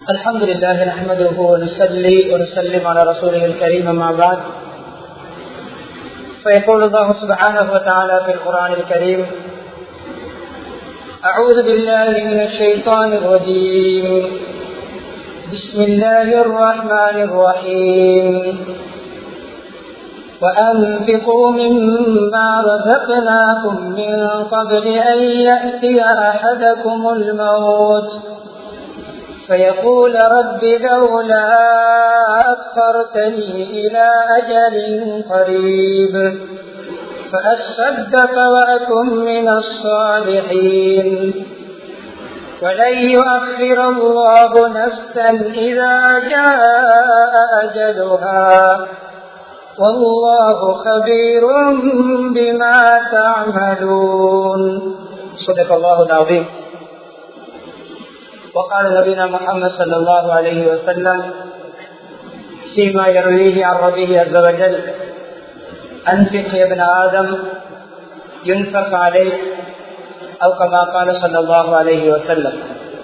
الحمد لله نحمده ونصلي ونسلم على رسوله الكريم ما بعد فيقول الله سبحانه وتعالى في القرآن الكريم أعوذ بالله من الشيطان الرجيم بسم الله الرحمن الرحيم وأنفقوا مما رزقناكم من قبل أن يأتي أحدكم الموت فيقول رب لولا أخرتني إلى أجل قريب فأصدق وأكن من الصالحين ولن يؤخر الله نفسا إذا جاء أجلها والله خبير بما تعملون صدق الله العظيم وقال نبينا محمد صلى الله عليه وسلم فيما يرويه عن ربه عز وجل أنفق يا ابن آدم ينفق عليه أو كما قال صلى الله عليه وسلم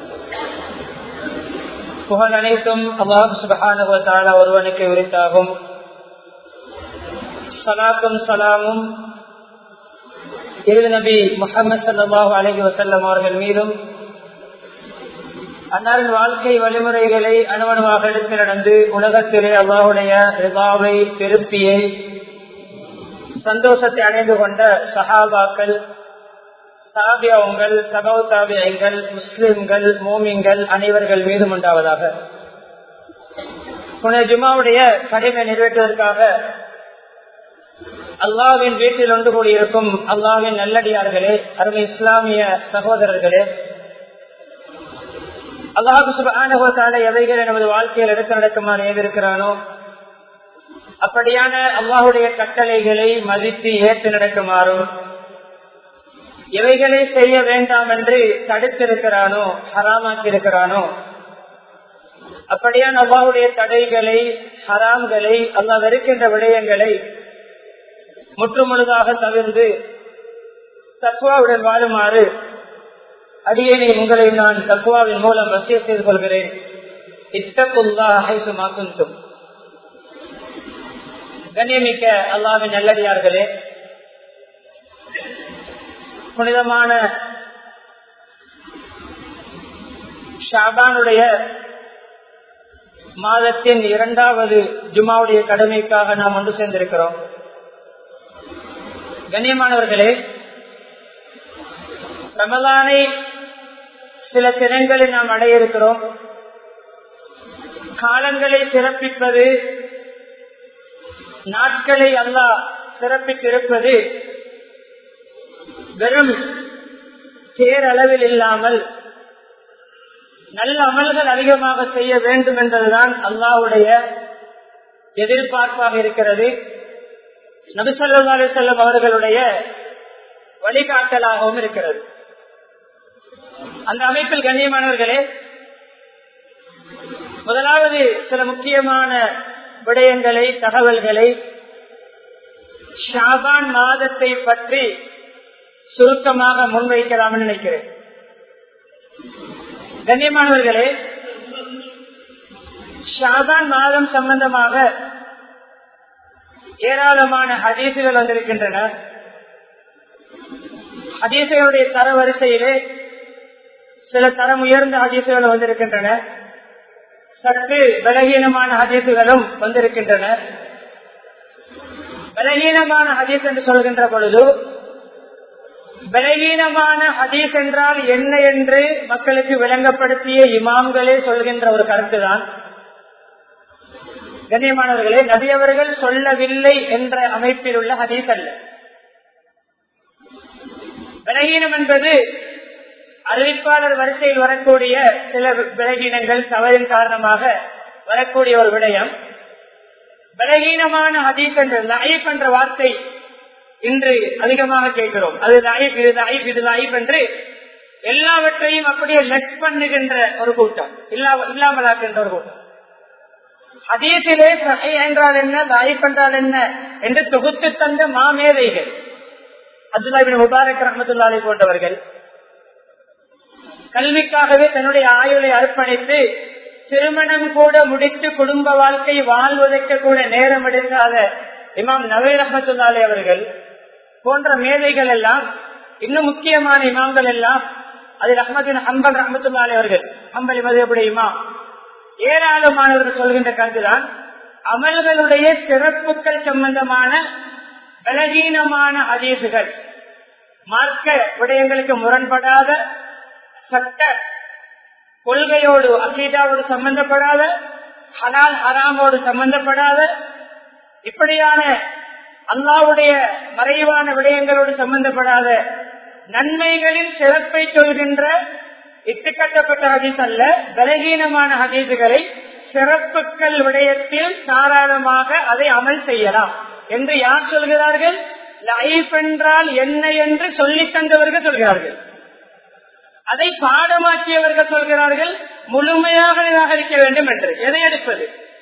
புகழ் அனைத்தும் அல்லாஹ் சுபஹான ஒருவனுக்கு உரித்தாகும் சலாத்தும் சலாமும் இறுதி நபி முகமது சல்லாஹூ அலஹி வசல்லம் அவர்கள் மீதும் அன்னாரின் வாழ்க்கை வழிமுறைகளை அணுவணுவாக எடுத்து நடந்து உலகத்திலே அல்லாஹுடைய ரிபாவை திருப்தியை சந்தோஷத்தை அடைந்து கொண்ட சஹாபாக்கள் தாபியாவுங்கள் சகவு தாபியங்கள் முஸ்லிம்கள் மோமிங்கள் அனைவர்கள் மீதும் உண்டாவதாக புனே ஜுமாவுடைய கடமை நிறைவேற்றுவதற்காக அல்லாவின் வீட்டில் ஒன்று கூடியிருக்கும் அல்லாவின் நல்லடியார்களே அருமை இஸ்லாமிய சகோதரர்களே அல்லாஹு சுபான எவைகளை நமது வாழ்க்கையில் எடுத்து நடக்குமாறு ஏவிருக்கிறானோ அப்படியான அல்லாஹுடைய கட்டளைகளை மதித்து ஏற்று நடக்குமாறும் எவைகளை செய்ய வேண்டாம் என்று தடுத்திருக்கிறானோ ஹராமாக்கி இருக்கிறானோ அப்படியான அல்லாஹுடைய தடைகளை ஹராம்களை அல்லாஹ் வெறுக்கின்ற விடயங்களை முற்றுமுழுதாக தவிர்த்து தத்வாவுடன் வாழுமாறு அடியேனை உங்களை நான் தக்குவாவின் மூலம் வசிய செய்து கொள்கிறேன் இத்தகுல்லாசும் கண்ணியமிக்க அல்லாவின் நல்லடியார்களே புனிதமான ஷாபானுடைய மாதத்தின் இரண்டாவது ஜுமாவுடைய கடமைக்காக நாம் ஒன்று சேர்ந்திருக்கிறோம் கண்ணியமானவர்களே ரமலானை சில தினங்களில் நாம் அடைய இருக்கிறோம் காலங்களை சிறப்பிப்பது நாட்களை அல்லா சிறப்பித்திருப்பது வெறும் பேரளவில் இல்லாமல் நல்ல அமல்கள் அதிகமாக செய்ய வேண்டும் என்பதுதான் அல்லாவுடைய எதிர்பார்ப்பாக இருக்கிறது நபிசல்லா செல்லம் அவர்களுடைய வழிகாட்டலாகவும் இருக்கிறது அந்த அமைப்பில் கண்ணியமானவர்களே முதலாவது சில முக்கியமான விடயங்களை தகவல்களை ஷாபான் மாதத்தை பற்றி சுருக்கமாக முன்வைக்கலாம் நினைக்கிறேன் கண்ணியமானவர்களே ஷாபான் மாதம் சம்பந்தமாக ஏராளமான ஹதீசுகள் வந்திருக்கின்றன ஹதீசுகளுடைய தரவரிசையிலே சில தரம் உயர்ந்த ஹதீசுகள் வந்திருக்கின்றன சற்று பலகீனமான ஹதீசுகளும் வந்திருக்கின்றன பலகீனமான ஹதீஸ் என்று சொல்கின்ற பொழுது பலகீனமான ஹதீஸ் என்றால் என்ன என்று மக்களுக்கு விளங்கப்படுத்திய இமாம்களே சொல்கின்ற ஒரு கருத்து தான் கண்ணியமானவர்களே நபியவர்கள் சொல்லவில்லை என்ற அமைப்பில் உள்ள ஹதீஸ் அல்ல பலகீனம் என்பது அறிவிப்பாளர் வரிசையில் வரக்கூடிய சில பலகீனங்கள் தவறின் காரணமாக வரக்கூடிய ஒரு விடயம் பலகீனமான ஹதீஸ் என்ற லைஃப் என்ற வார்த்தை இன்று அதிகமாக கேட்கிறோம் அது லைஃப் இது லைஃப் இது லைஃப் என்று எல்லாவற்றையும் அப்படியே லெட் பண்ணுகின்ற ஒரு கூட்டம் இல்லாமலாக்கின்ற ஒரு கூட்டம் ஹதீஸிலே சகை என்றால் என்ன லைஃப் என்றால் என்ன என்று தொகுத்து தந்த மாமேதைகள் அப்துல்லாபின் முபாரக் ரஹமத்துல்லாலை போன்றவர்கள் கல்விக்காகவே தன்னுடைய ஆயுளை அர்ப்பணித்து திருமணம் கூட முடித்து குடும்ப வாழ்க்கை வாழ்வதற்கு கூட நேரம் எடுக்காத இமாம் நவே ரஹமத்துல்லாலே அவர்கள் போன்ற மேதைகள் எல்லாம் இன்னும் முக்கியமான இமாம்கள் எல்லாம் அது ரஹமத்தின் ஹம்பல் ரஹமத்துல்லாலே அவர்கள் ஹம்பல் மதுபுடைய இமாம் ஏராளமானவர்கள் சொல்கின்ற கருத்துதான் அமல்களுடைய சிறப்புகள் சம்பந்தமான பலகீனமான அதீசுகள் மார்க்க விடயங்களுக்கு முரண்படாத சட்ட கொள்கையோடு அகீதாவோடு சம்பந்தப்படாத ஹலால் ஹராமோடு சம்பந்தப்படாத இப்படியான அல்லாவுடைய மறைவான விடயங்களோடு சம்பந்தப்படாத நன்மைகளின் சிறப்பை சொல்கின்ற இட்டுக்கட்டப்பட்ட ஹதீஸ் அல்ல பலகீனமான ஹதீசுகளை சிறப்புகள் விடயத்தில் தாராளமாக அதை அமல் செய்யலாம் என்று யார் சொல்கிறார்கள் லைஃப் என்றால் என்ன என்று சொல்லி தந்தவர்கள் சொல்கிறார்கள் அதை பாடமாக்கியவர்கள் சொல்கிறார்கள் முழுமையாக நிராகரிக்க வேண்டும் என்று எதை எடுப்பது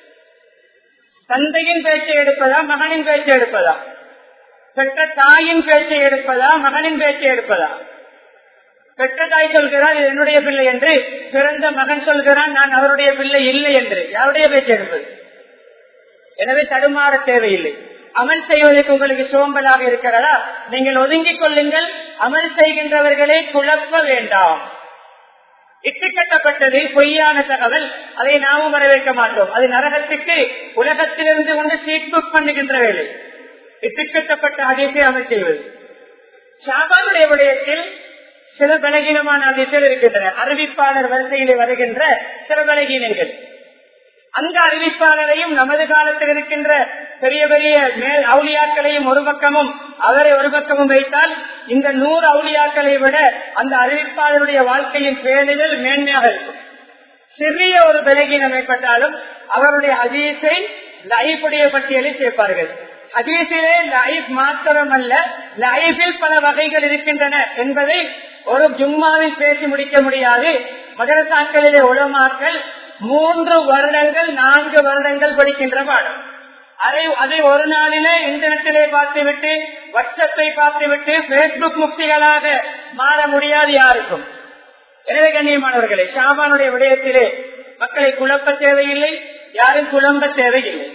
தந்தையின் பேச்சை எடுப்பதா மகனின் பேச்சை எடுப்பதா பெற்ற தாயின் பேச்சை எடுப்பதா மகனின் பேச்சை எடுப்பதா பெற்ற தாய் சொல்கிறார் இது என்னுடைய பிள்ளை என்று பிறந்த மகன் சொல்கிறான் நான் அவருடைய பிள்ளை இல்லை என்று யாருடைய பேச்சு எடுப்பது எனவே தடுமாற தேவையில்லை அமல் செய்வதற்கு உங்களுக்கு சோம்பலாக இருக்கிறதா நீங்கள் ஒதுங்கிக் கொள்ளுங்கள் அமல் செய்கின்றவர்களை குழப்ப வேண்டாம் இட்டுக்கட்டப்பட்டது பொய்யான தகவல் அதை நாமும் வரவேற்க மாட்டோம் அது நரகத்துக்கு உலகத்திலிருந்து கொண்டு சீட் பண்ணுகின்ற வேலை இட்டுக்கட்டப்பட்ட அதிசை அமல் செய்வது ஷாபானுடைய விடயத்தில் சில பலகீனமான அதிசயம் இருக்கின்றன அறிவிப்பாளர் வரிசையிலே வருகின்ற சில பலகீனங்கள் அந்த அறிவிப்பாளரையும் நமது காலத்தில் இருக்கின்ற பெரிய பெரிய மேல் அவுளியாக்களையும் ஒரு பக்கமும் அவரை ஒரு பக்கமும் வைத்தால் இந்த நூறு அவுளியாக்களை விட அந்த அறிவிப்பாளருடைய வாழ்க்கையின் பேணுதல் மேன்மையாக இருக்கும் சிறிய ஒரு பலகீனம் ஏற்பட்டாலும் அவருடைய ஹதீஸை லைஃபுடைய பட்டியலில் சேர்ப்பார்கள் ஹதீஸிலே லைஃப் மாத்திரம் அல்ல லைஃபில் பல வகைகள் இருக்கின்றன என்பதை ஒரு ஜும்மாவில் பேசி முடிக்க முடியாது மதரசாக்களிலே உளமாக்கல் மூன்று வருடங்கள் நான்கு வருடங்கள் படிக்கின்ற பாடம் அதை அதை ஒரு நாளிலே இன்டர்நெட்டிலே பார்த்துவிட்டு வாட்ஸ்அப்பை பார்த்துவிட்டு பேஸ்புக் முக்திகளாக மாற முடியாது யாருக்கும் எனவே கண்ணியமானவர்களே ஷாபானுடைய விடயத்திலே மக்களை குழப்ப தேவையில்லை யாரும் குழம்ப தேவையில்லை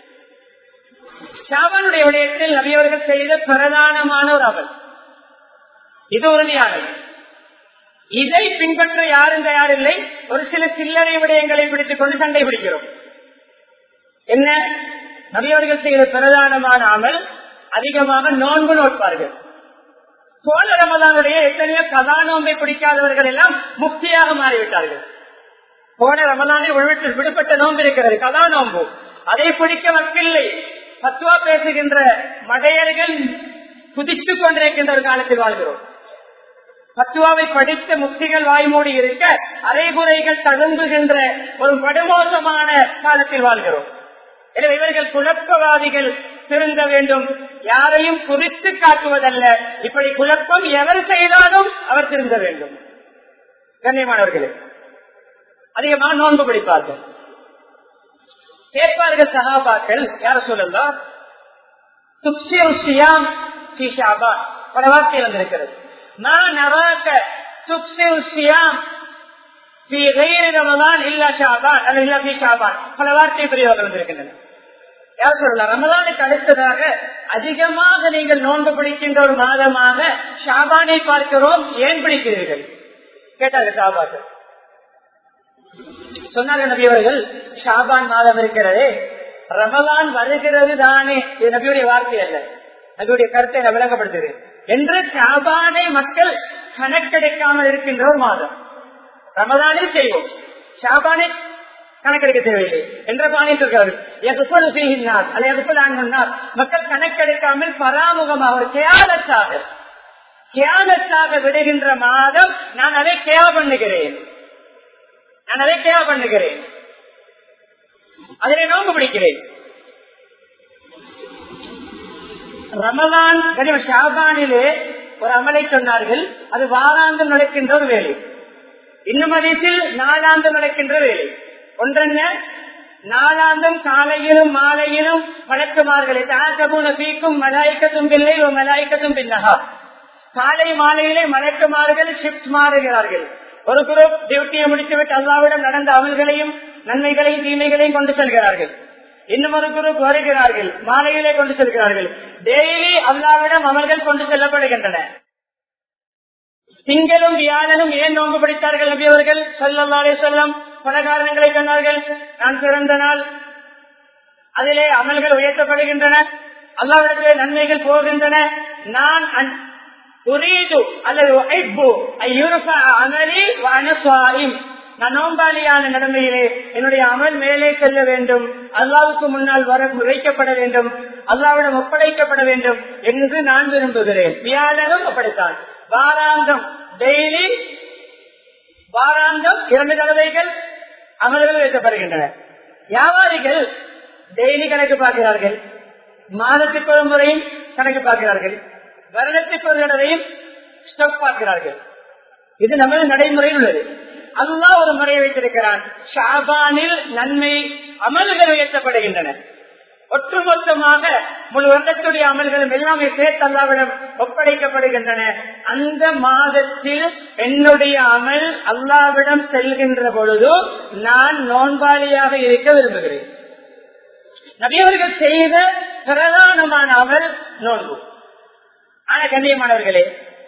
ஷாபானுடைய விடயத்தில் நபியவர்கள் செய்த பிரதானமான ஒரு அமல் இது உறுதியானது இதை பின்பற்ற யாரும் தயாரில்லை ஒரு சில சில்லறை விடயங்களை பிடித்துக் கொண்டு சண்டை பிடிக்கிறோம் என்ன நபியவர்கள் செய்த பிரதானமான அமல் அதிகமாக நோன்பு நோட்பார்கள் போன ரமதானுடைய எத்தனையோ கதா நோன்பை பிடிக்காதவர்கள் எல்லாம் முக்தியாக மாறிவிட்டார்கள் போன ரமதானில் உள்விட்டு விடுபட்ட நோன்பு இருக்கிறது கதா நோன்பு அதை பிடிக்க மக்களில்லை பத்துவா பேசுகின்ற மடையர்கள் குதித்துக் கொண்டிருக்கின்ற ஒரு காலத்தில் வாழ்கிறோம் பத்துவாவை படித்த முக்திகள் வாய்மூடி இருக்க அரைகுறைகள் தழும்புகின்ற ஒரு படுமோசமான காலத்தில் வாழ்கிறோம் எனவே இவர்கள் குழப்பவாதிகள் திருந்த வேண்டும் யாரையும் குறித்து காட்டுவதல்ல இப்படி குழப்பம் எவர் செய்தாலும் அவர் திருந்த வேண்டும் கண்ணியமானவர்களே அதிகமாக நோன்பு பிடிப்பார்கள் கேட்பார்கள் சகாபாக்கள் யார சொல்லலாம் பல வார்த்தை வந்திருக்கிறது நான் நவாக்க துப்சில் சியாம் பல வார்த்தை பிரிவாக வந்திருக்கின்றன யார் சொல்லலாம் ரமதானுக்கு அடுத்ததாக அதிகமாக நீங்கள் நோன்பு பிடிக்கின்ற ஒரு மாதமாக ஷாபானை பார்க்கிறோம் ஏன் பிடிக்கிறீர்கள் கேட்டார்கள் ஷாபாக்கள் சொன்னார்கள் நபியவர்கள் ஷாபான் மாதம் இருக்கிறதே ரமலான் வருகிறது தானே இது நபியுடைய வார்த்தை அல்ல நபியுடைய கருத்தை நான் விளங்கப்படுத்துகிறேன் என்று ஷாபானை மக்கள் கணக்கெடுக்காமல் இருக்கின்ற ஒரு மாதம் ரமதானில் செய்வோம் ஷாபானை கணக்கெடுக்க தேவையில்லை என்ற பாணியில் இருக்கிறார்கள் மக்கள் கணக்கெடுக்காமல் பராமுகமாக ஒரு கேலத்தாக கேலத்தாக விடுகின்ற மாதம் நான் அதை கேவ பண்ணுகிறேன் நான் அதை கேவ பண்ணுகிறேன் அதிலே நோம்பு பிடிக்கிறேன் ரமதான் ஷாபானிலே ஒரு அமலை சொன்னார்கள் அது வாராந்தம் நடக்கின்ற ஒரு வேலை இன்னும் அதில் நாளாந்தம் நடக்கின்ற வேலை ஒன்றென்ன நாளாந்தம் காலையிலும் மாலையிலும் வழக்குமார்களை தாக்கமுன பீக்கும் மலாய்க்கத்தும் பிள்ளை மலாய்க்கத்தும் பின்னகா காலை மாலையிலே மலக்குமார்கள் ஷிப்ட் மாறுகிறார்கள் ஒரு குரூப் டியூட்டியை முடித்துவிட்டு அல்லாவிடம் நடந்த அமல்களையும் நன்மைகளையும் தீமைகளையும் கொண்டு செல்கிறார்கள் இன்னும் ஒரு குரூப் வருகிறார்கள் மாலையிலே கொண்டு செல்கிறார்கள் டெய்லி அல்லாவிடம் அமல்கள் கொண்டு செல்லப்படுகின்றன திங்களும் வியாழனும் ஏன் நோன்பு பிடித்தார்கள் நபி அவர்கள் சொல்லல்லாலே சொல்லம் பல காரணங்களை சொன்னார்கள் நான் பிறந்த நாள் அதிலே அமல்கள் உயர்த்தப்படுகின்றன அல்லாவிடத்திலே நன்மைகள் போகின்றன நான் உரீது அல்லது அமலி வனசாயும் நான் நோம்பாளியான நிலைமையிலே என்னுடைய அமல் மேலே செல்ல வேண்டும் அல்லாவுக்கு முன்னால் வர வைக்கப்பட வேண்டும் அல்லாவிடம் ஒப்படைக்கப்பட வேண்டும் என்று நான் விரும்புகிறேன் வியாழனும் அப்படித்தான் வாராந்தம் டெய்லி வாராந்தம் இரண்டு தடவைகள் அமல்கள் வைக்கப்படுகின்றன வியாபாரிகள் டெய்லி கணக்கு பார்க்கிறார்கள் மாதத்துக்கு ஒரு முறையும் கணக்கு பார்க்கிறார்கள் வருடத்துக்கு ஒரு தடவையும் ஸ்டாக் பார்க்கிறார்கள் இது நமது நடைமுறையில் உள்ளது அல்லா ஒரு முறையை வைத்திருக்கிறான் ஷாபானில் நன்மை அமல்கள் உயர்த்தப்படுகின்றன ஒட்டுமொத்தமாக முழு வருடத்துடைய அமல்களும் எல்லாமே சேர்த்து அல்லாவிடம் ஒப்படைக்கப்படுகின்றன அந்த மாதத்தில் என்னுடைய அமல் அல்லாவிடம் செல்கின்ற பொழுது நான் நோன்பாளியாக இருக்க விரும்புகிறேன் நபியவர்கள் செய்த பிரதானமான அமல் நோன்பு ஆனா கண்ணியமானவர்களே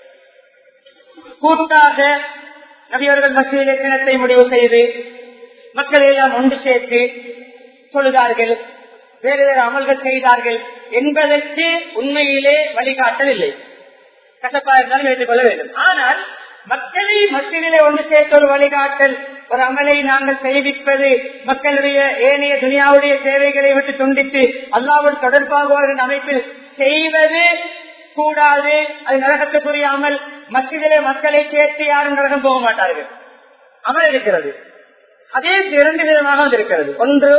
கூட்டாக நபியவர்கள் மசீத தினத்தை முடிவு செய்து மக்களை எல்லாம் ஒன்று சேர்த்து சொல்லுதார்கள் வேறு வேறு அமல்கள் செய்தார்கள் என்பதற்கு உண்மையிலே வழிகாட்டவில்லை கசப்பாக இருந்தாலும் வைத்துக் கொள்ள வேண்டும் ஆனால் மக்களை மத்தியிலே ஒன்று சேர்த்த ஒரு வழிகாட்டல் ஒரு அமலை நாங்கள் செய்விப்பது மக்களுடைய ஏனைய துனியாவுடைய சேவைகளை விட்டு துண்டித்து அல்லாவோடு தொடர்பாக அமைப்பில் செய்வது கூடாது அது நரகத்துக்குரிய அமல் மத்தியிலே மக்களை சேர்த்து யாரும் நரகம் போக மாட்டார்கள் அமல் இருக்கிறது அதே இரண்டு விதமாக இருக்கிறது ஒன்று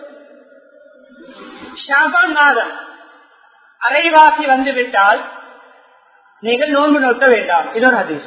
ஷாபான் மாதம் அரைவாசி வந்துவிட்டால் நீங்கள் நோன்பு நோக்க வேண்டாம் இது ஒரு ஹதீஸ்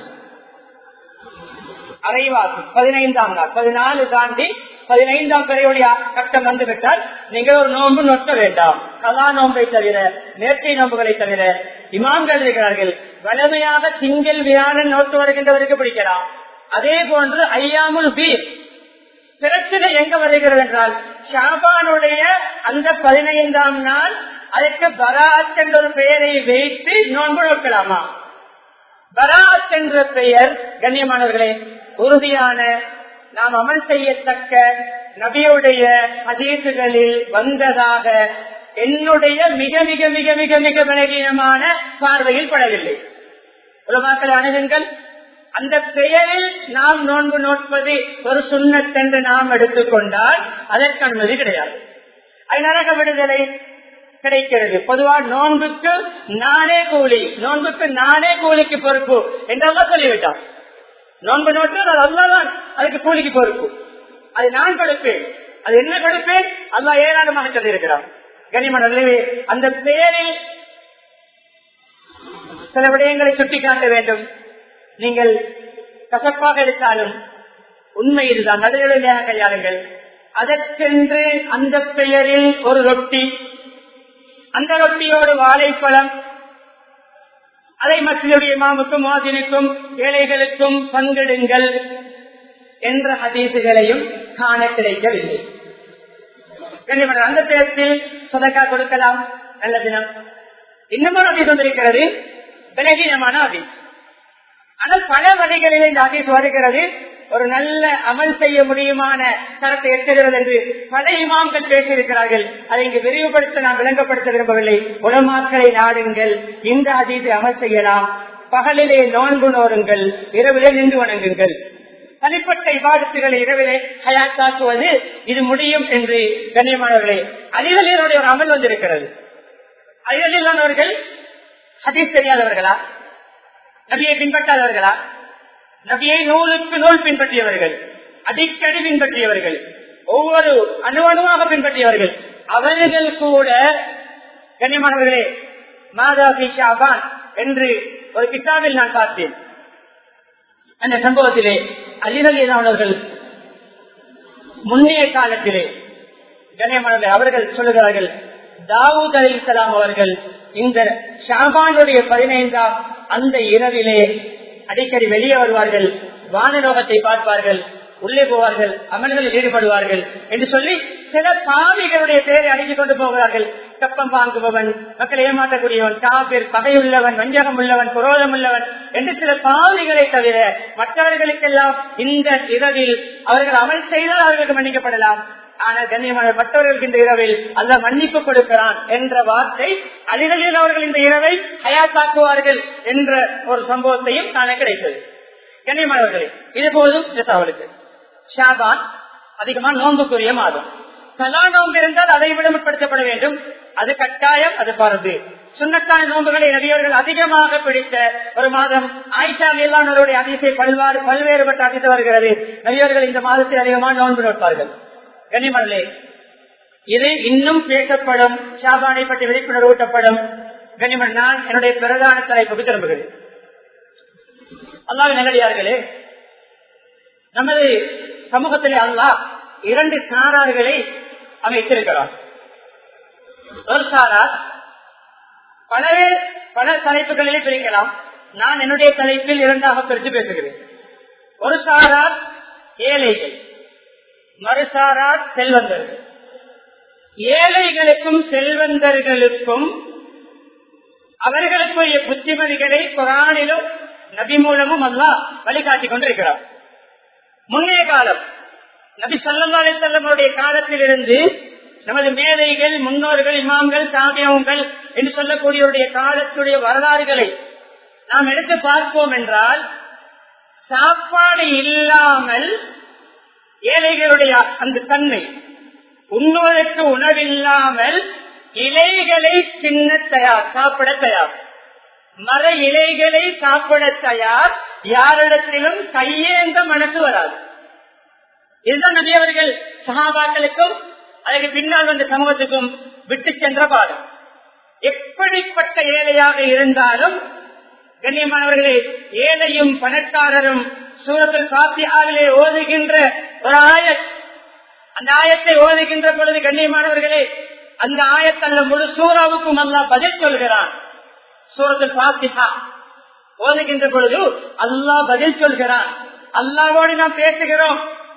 அரைவாசி பதினைந்தாம் நாள் பதினாலு தாண்டி பதினைந்தாம் பிறையுடைய கட்டம் வந்துவிட்டால் நீங்கள் ஒரு நோன்பு நோக்க வேண்டாம் கலா நோன்பை தவிர நேர்ச்சை நோன்புகளை தவிர இமாம்கள் இருக்கிறார்கள் வலிமையாக திங்கள் வியாழன் நோட்டு வருகின்றவருக்கு பிடிக்கலாம் அதே போன்று ஐயாமுல் பீர் பிரச்சனை எங்க வருகிறது என்றால் ஷாபானுடைய அந்த பதினைந்தாம் நாள் அதற்கு பராத் என்ற ஒரு பெயரை வைத்து நோன்பு நோக்கலாமா பராத் என்ற பெயர் கண்ணியமானவர்களே உறுதியான நாம் அமல் செய்யத்தக்க நபியுடைய அதீசுகளில் வந்ததாக என்னுடைய மிக மிக மிக மிக மிக பலகீனமான பார்வையில் படவில்லை உலமாக்கள் அணுகுங்கள் அந்த பெயரில் நாம் நோன்பு நோட்பது ஒரு சுண்ணத்தென்று நாம் எடுத்துக்கொண்டால் அதற்கு அனுமதி கிடையாது அது நரக விடுதலை கிடைக்கிறது பொதுவா நோன்புக்கு நானே கூலி நோன்புக்கு நானே கூலிக்கு பொறுப்பு என்றெல்லாம் சொல்லிவிட்டான் நோன்பு நோட்டு அது அல்லாதான் அதுக்கு கூலிக்கு பொறுப்பு அது நான் கொடுப்பேன் அது என்ன கொடுப்பேன் அல்லா ஏராளமாக சொல்லியிருக்கிறான் கனிமன் அந்த பெயரில் சில விடயங்களை சுட்டிக்காட்ட வேண்டும் நீங்கள் கசப்பாக எடுத்தாலும் உண்மை இதுதான் நடுநிலையாக கையாளுங்கள் அதற்கென்று அந்த பெயரில் ஒரு ரொட்டி அந்த ரொட்டியோடு வாழைப்பழம் அதை மற்றவருடைய மாமுக்கும் மாதினுக்கும் ஏழைகளுக்கும் பங்கிடுங்கள் என்ற ஹதீசுகளையும் காண கிடைக்கவில்லை அந்த பேரத்தில் சொதக்கா கொடுக்கலாம் நல்ல தினம் இன்னமும் ஹதீஸ் வந்திருக்கிறது பலகீனமான ஹதீஸ் ஆனால் பல வகைகளில் இந்த ஹதீஸ் வருகிறது ஒரு நல்ல அமல் செய்ய முடியுமான தரத்தை எட்டுகிறது என்று பல இமாம்கள் பேசியிருக்கிறார்கள் அதை இங்கு விரிவுபடுத்த நாம் விளங்கப்படுத்த விரும்பவில்லை உலமாக்களை நாடுங்கள் இந்த அதீதை அமல் செய்யலாம் பகலிலே நோன்பு நோருங்கள் இரவிலே நின்று வணங்குங்கள் தனிப்பட்ட விவாதத்துகளை இரவிலே ஹயாத்தாக்குவது இது முடியும் என்று கண்ணியமானவர்களே அதிகளினுடைய ஒரு அமல் வந்திருக்கிறது அதிகளிலானவர்கள் ஹதீஸ் தெரியாதவர்களா நபியை பின்பற்றாதவர்களா நபியை நூலுக்கு நூல் பின்பற்றியவர்கள் அடிக்கடி பின்பற்றியவர்கள் ஒவ்வொரு அணு அணுவாக பின்பற்றியவர்கள் அவர்கள் கூட கண்ணியமானவர்களே மாதா ஷாபான் என்று ஒரு கிட்டாவில் நான் பார்த்தேன் அந்த சம்பவத்திலே அலிரலியனவர்கள் முன்னைய காலத்திலே கண்ணியமானவர்கள் அவர்கள் சொல்லுகிறார்கள் தாவூத் அலி இஸ்லாம் அவர்கள் இந்த ஷாபானுடைய பதினைந்தாம் அந்த இரவிலே அடிக்கடி வெளியே வருவார்கள் வானலோகத்தை பார்ப்பார்கள் உள்ளே போவார்கள் அமல்களில் ஈடுபடுவார்கள் என்று சொல்லி சில பாவிகளுடைய பெயரை அடைந்து கொண்டு போகிறார்கள் கப்பம் வாங்குபவன் மக்களை ஏமாற்றக்கூடியவன் காபிர் பகையுள்ளவன் வஞ்சகம் உள்ளவன் குரோதம் உள்ளவன் என்று சில பாவிகளை தவிர மற்றவர்களுக்கெல்லாம் இந்த இரவில் அவர்கள் அமல் செய்தால் அவர்களுக்கு மன்னிக்கப்படலாம் ஆனால் கண்ணியமான மற்றவர்களுக்கு இந்த இரவில் அல்ல மன்னிப்பு கொடுக்கிறான் என்ற வார்த்தை அலிகளில் அவர்கள் இந்த இரவை ஹயாத்தாக்குவார்கள் என்ற ஒரு சம்பவத்தையும் காண கிடைத்தது கண்ணியமானவர்களே இது போதும் இந்த தகவலுக்கு ஷாபான் அதிகமா நோன்புக்குரிய மாதம் கலா நோன்பு இருந்தால் அதை விட முற்படுத்தப்பட வேண்டும் அது கட்டாயம் அது பரது சுண்ணத்தான நோன்புகளை நபியவர்கள் அதிகமாக பிடித்த ஒரு மாதம் ஆயிஷா மேலானவருடைய அதிசை பல்வாறு பல்வேறுபட்ட அதிசை வருகிறது நபியவர்கள் இந்த மாதத்தில் அதிகமாக நோன்பு நோட்பார்கள் கனிமல்லே இது இன்னும் பேசப்படும் ஷாபானை பற்றி விழிப்புணர்வு ஊட்டப்படும் கனிமன் நான் என்னுடைய பிரதான தலைப்புக்கு திரும்புகிறேன் அல்லாவின் நல்லடியார்களே நமது சமூகத்திலே அல்லாஹ் இரண்டு சாரார்களை அமைத்திருக்கிறார் ஒரு சாரார் பலவே பல தலைப்புகளிலே பிரிக்கலாம் நான் என்னுடைய தலைப்பில் இரண்டாக பிரித்து பேசுகிறேன் ஒரு சாரார் ஏழைகள் மறுசாரார் செல்வந்தர்கள் ஏழைகளுக்கும் செல்வந்தர்களுக்கும் அவர்களுக்குரிய புத்திமதிகளை குரானிலும் நபி மூலமும் அல்லா வழிகாட்டி கொண்டிருக்கிறார் முன்னைய காலம் நபி சல்லா அலிசல்லமுடைய காலத்தில் இருந்து நமது மேதைகள் முன்னோர்கள் இமாம்கள் சாமியவங்கள் என்று சொல்லக்கூடியவருடைய காலத்துடைய வரலாறுகளை நாம் எடுத்து பார்ப்போம் என்றால் சாப்பாடு இல்லாமல் ஏழைகளுடைய அந்த தன்மை உண்ணுவதற்கு உணவில்லாமல் இலைகளை சின்ன தயார் சாப்பிட தயார் மர இலைகளை சாப்பிட தயார் யாரிடத்திலும் கையேந்த மனசு வராது இதுதான் நபி அவர்கள் சகாபாக்களுக்கும் அதற்கு பின்னால் வந்த சமூகத்துக்கும் விட்டு சென்ற பாடம் எப்படிப்பட்ட ஏழையாக இருந்தாலும் கண்ணியமானவர்களே ஏழையும் பணக்காரரும் சூரத்தில் காப்பி ஆவிலே ஓதுகின்ற ஒரு ஆயத் அந்த ஆயத்தை ஓதுகின்ற பொழுது கண்ணியமானவர்களே அந்த ஆயத்தல்ல முழு சூறாவுக்கும் அல்லா பதில் சொல்கிறான் சூரத்தில் பாத்திஹா ஓதுகின்ற பொழுது அல்லாஹ் பதில் சொல்கிறான் அல்லாவோடு நாம் பேசுகிறோம்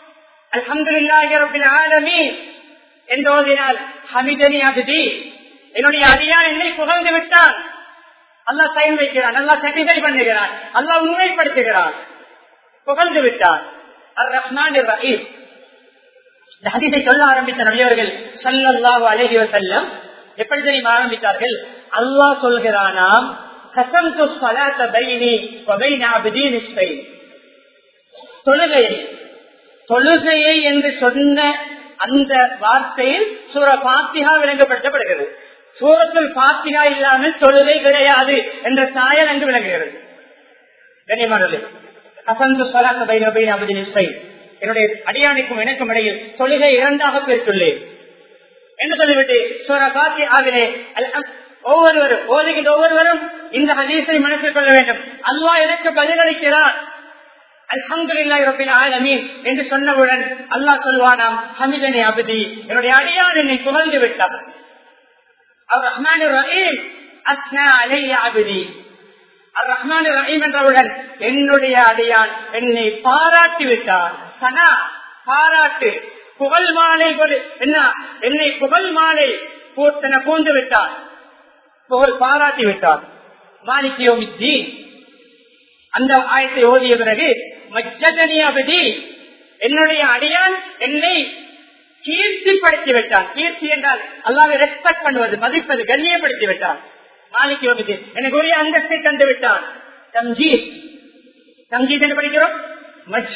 அலமதுல்லாஹி என்று ஓதினால் ஹமிதனி அபிதி என்னுடைய அடியான் என்னை புகழ்ந்து விட்டான் அல்லாஹ் சைன் வைக்கிறான் அல்லாஹ் சர்டிஃபை பண்ணுகிறான் அல்லாஹ் உண்மைப்படுத்துகிறான் புகழ்ந்து விட்டான் அர் ரஹ்மான் ரஹீம் இந்த ஹதீஸை சொல்ல ஆரம்பித்த நபியவர்கள் சல்லல்லாஹு அலைஹி வஸல்லம் எப்படி தெரியுமா ஆரம்பித்தார்கள் அல்லாஹ் சொல்கிறானாம் கசம்து ஸலாத்த பைனி வ பைன அப்தி நிஸ்ஃபைன் தொழுகையை தொழுகையை என்று சொன்ன அந்த வார்த்தையில் சூர பாத்திகா விளங்கப்படுத்தப்படுகிறது சூரத்தில் பாத்திகா இல்லாமல் தொழுகை கிடையாது என்ற சாயல் என்று விளங்குகிறது கண்ணியமானது கசந்து சொலாத்த பைன பைன அபதி நிஸ்பை என்னுடைய அடியானுக்கும் எனக்கும் இடையில் தொழுகை இரண்டாக பிரித்துள்ளேன் என்று சொல்லிவிட்டு சூர பாத்தி ஆகிலே ஒவ்வொருவரும் ஓதுகின்ற ஒவ்வொருவரும் இந்த ஹதீஸை மனசில் கொள்ள வேண்டும் அல்வா எனக்கு பதிலளிக்கிறார் அல்ஹம்துலில்லாஹி ரப்பில் ஆலமீன் என்று சொன்னவுடன் அல்லாஹ் சொல்வானாம் ஹமிதனி அபதி என்னுடைய அடியான் என்னை புகழ்ந்து விட்டார் அவர் ரஹ்மான் ரஹீம் அஸ்னா அலைய அபதி அர் ரஹ்மான் ரஹீம் என்றவுடன் என்னுடைய அடியான் என்னை பாராட்டி விட்டார் சனா பாராட்டு புகழ் மாலை என்ன என்னை புகழ் மாலை பூத்தன பூந்து விட்டார் புகழ் பாராட்டி விட்டார் மாணிக்கியோமித்தி அந்த ஆயத்தை ஓதிய பிறகு மஜ்ஜதனி அபதி என்னுடைய அடியான் என்னை கீர்த்திப்படுத்தி விட்டான் கீர்த்தி என்றால் அல்லாவை ரெஸ்பெக்ட் பண்ணுவது மதிப்பது கண்ணியப்படுத்தி விட்டான் மாலிக்கு வந்து எனக்கு உரிய அந்தஸ்தை தந்து விட்டான் தம்ஜீத் தம்ஜீத் என்று படிக்கிறோம் மஜ்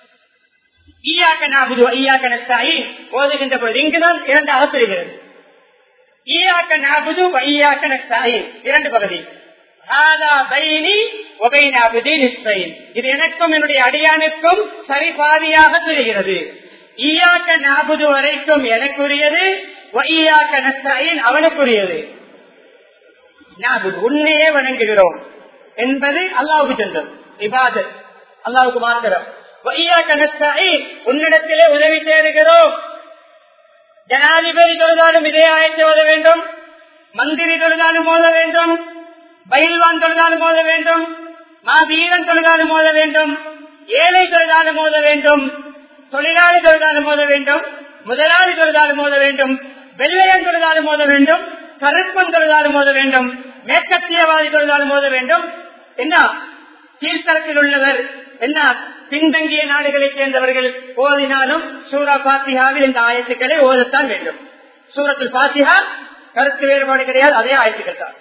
ஈயாக்க நாகுது ஐயாக்க நஸ்தாயி ஓதுகின்ற பொழுது இங்குதான் இரண்டாக பிரிகிறது ஈயாக்க நாகுது ஐயாக்க நஸ்தாயி இரண்டு பகுதி இது எனக்கும் என்னுடைய அடியானுக்கும் சரி பாதியாக தெரிகிறது ஈயாக்க நாகுது வரைக்கும் எனக்குரியது ஒய்யாக்க நஸ்தாயின் அவனுக்குரியது நாகுது உன்னையே வணங்குகிறோம் என்பது அல்லாவுக்கு சென்றது இபாதத் அல்லாவுக்கு மாத்திரம் உன்னிடத்திலே உதவி தேடுகிறோம் ஜனாதிபதி தொழுதாலும் இதே ஆயத்தை ஓத வேண்டும் மந்திரி தொழுதாலும் ஓத வேண்டும் பயில்வான் தொழுதாலும் ஓத வேண்டும் மாவீரன் தொழுதாலும் ஓத வேண்டும் ஏழை தொழிலாளர் மோத வேண்டும் தொழிலாளி தொழிலாளர் மோத வேண்டும் முதலாளி தொழிலாளர் மோத வேண்டும் வெள்ளையன் தொழிலாளர் மோத வேண்டும் கருப்பன் தொழிலாளர் மோத வேண்டும் மேற்கத்தியவாதி தொழிலாளர் மோத வேண்டும் என்ன கீழ்த்தரத்தில் உள்ளவர் என்ன பின்தங்கிய நாடுகளைச் சேர்ந்தவர்கள் ஓதினாலும் சூரா பாத்தியாவில் இந்த ஆயத்துக்களை ஓதத்தான் வேண்டும் சூரத்தில் பாத்தியா கருத்து வேறுபாடு கிடையாது அதே ஆயத்துக்கள் தான்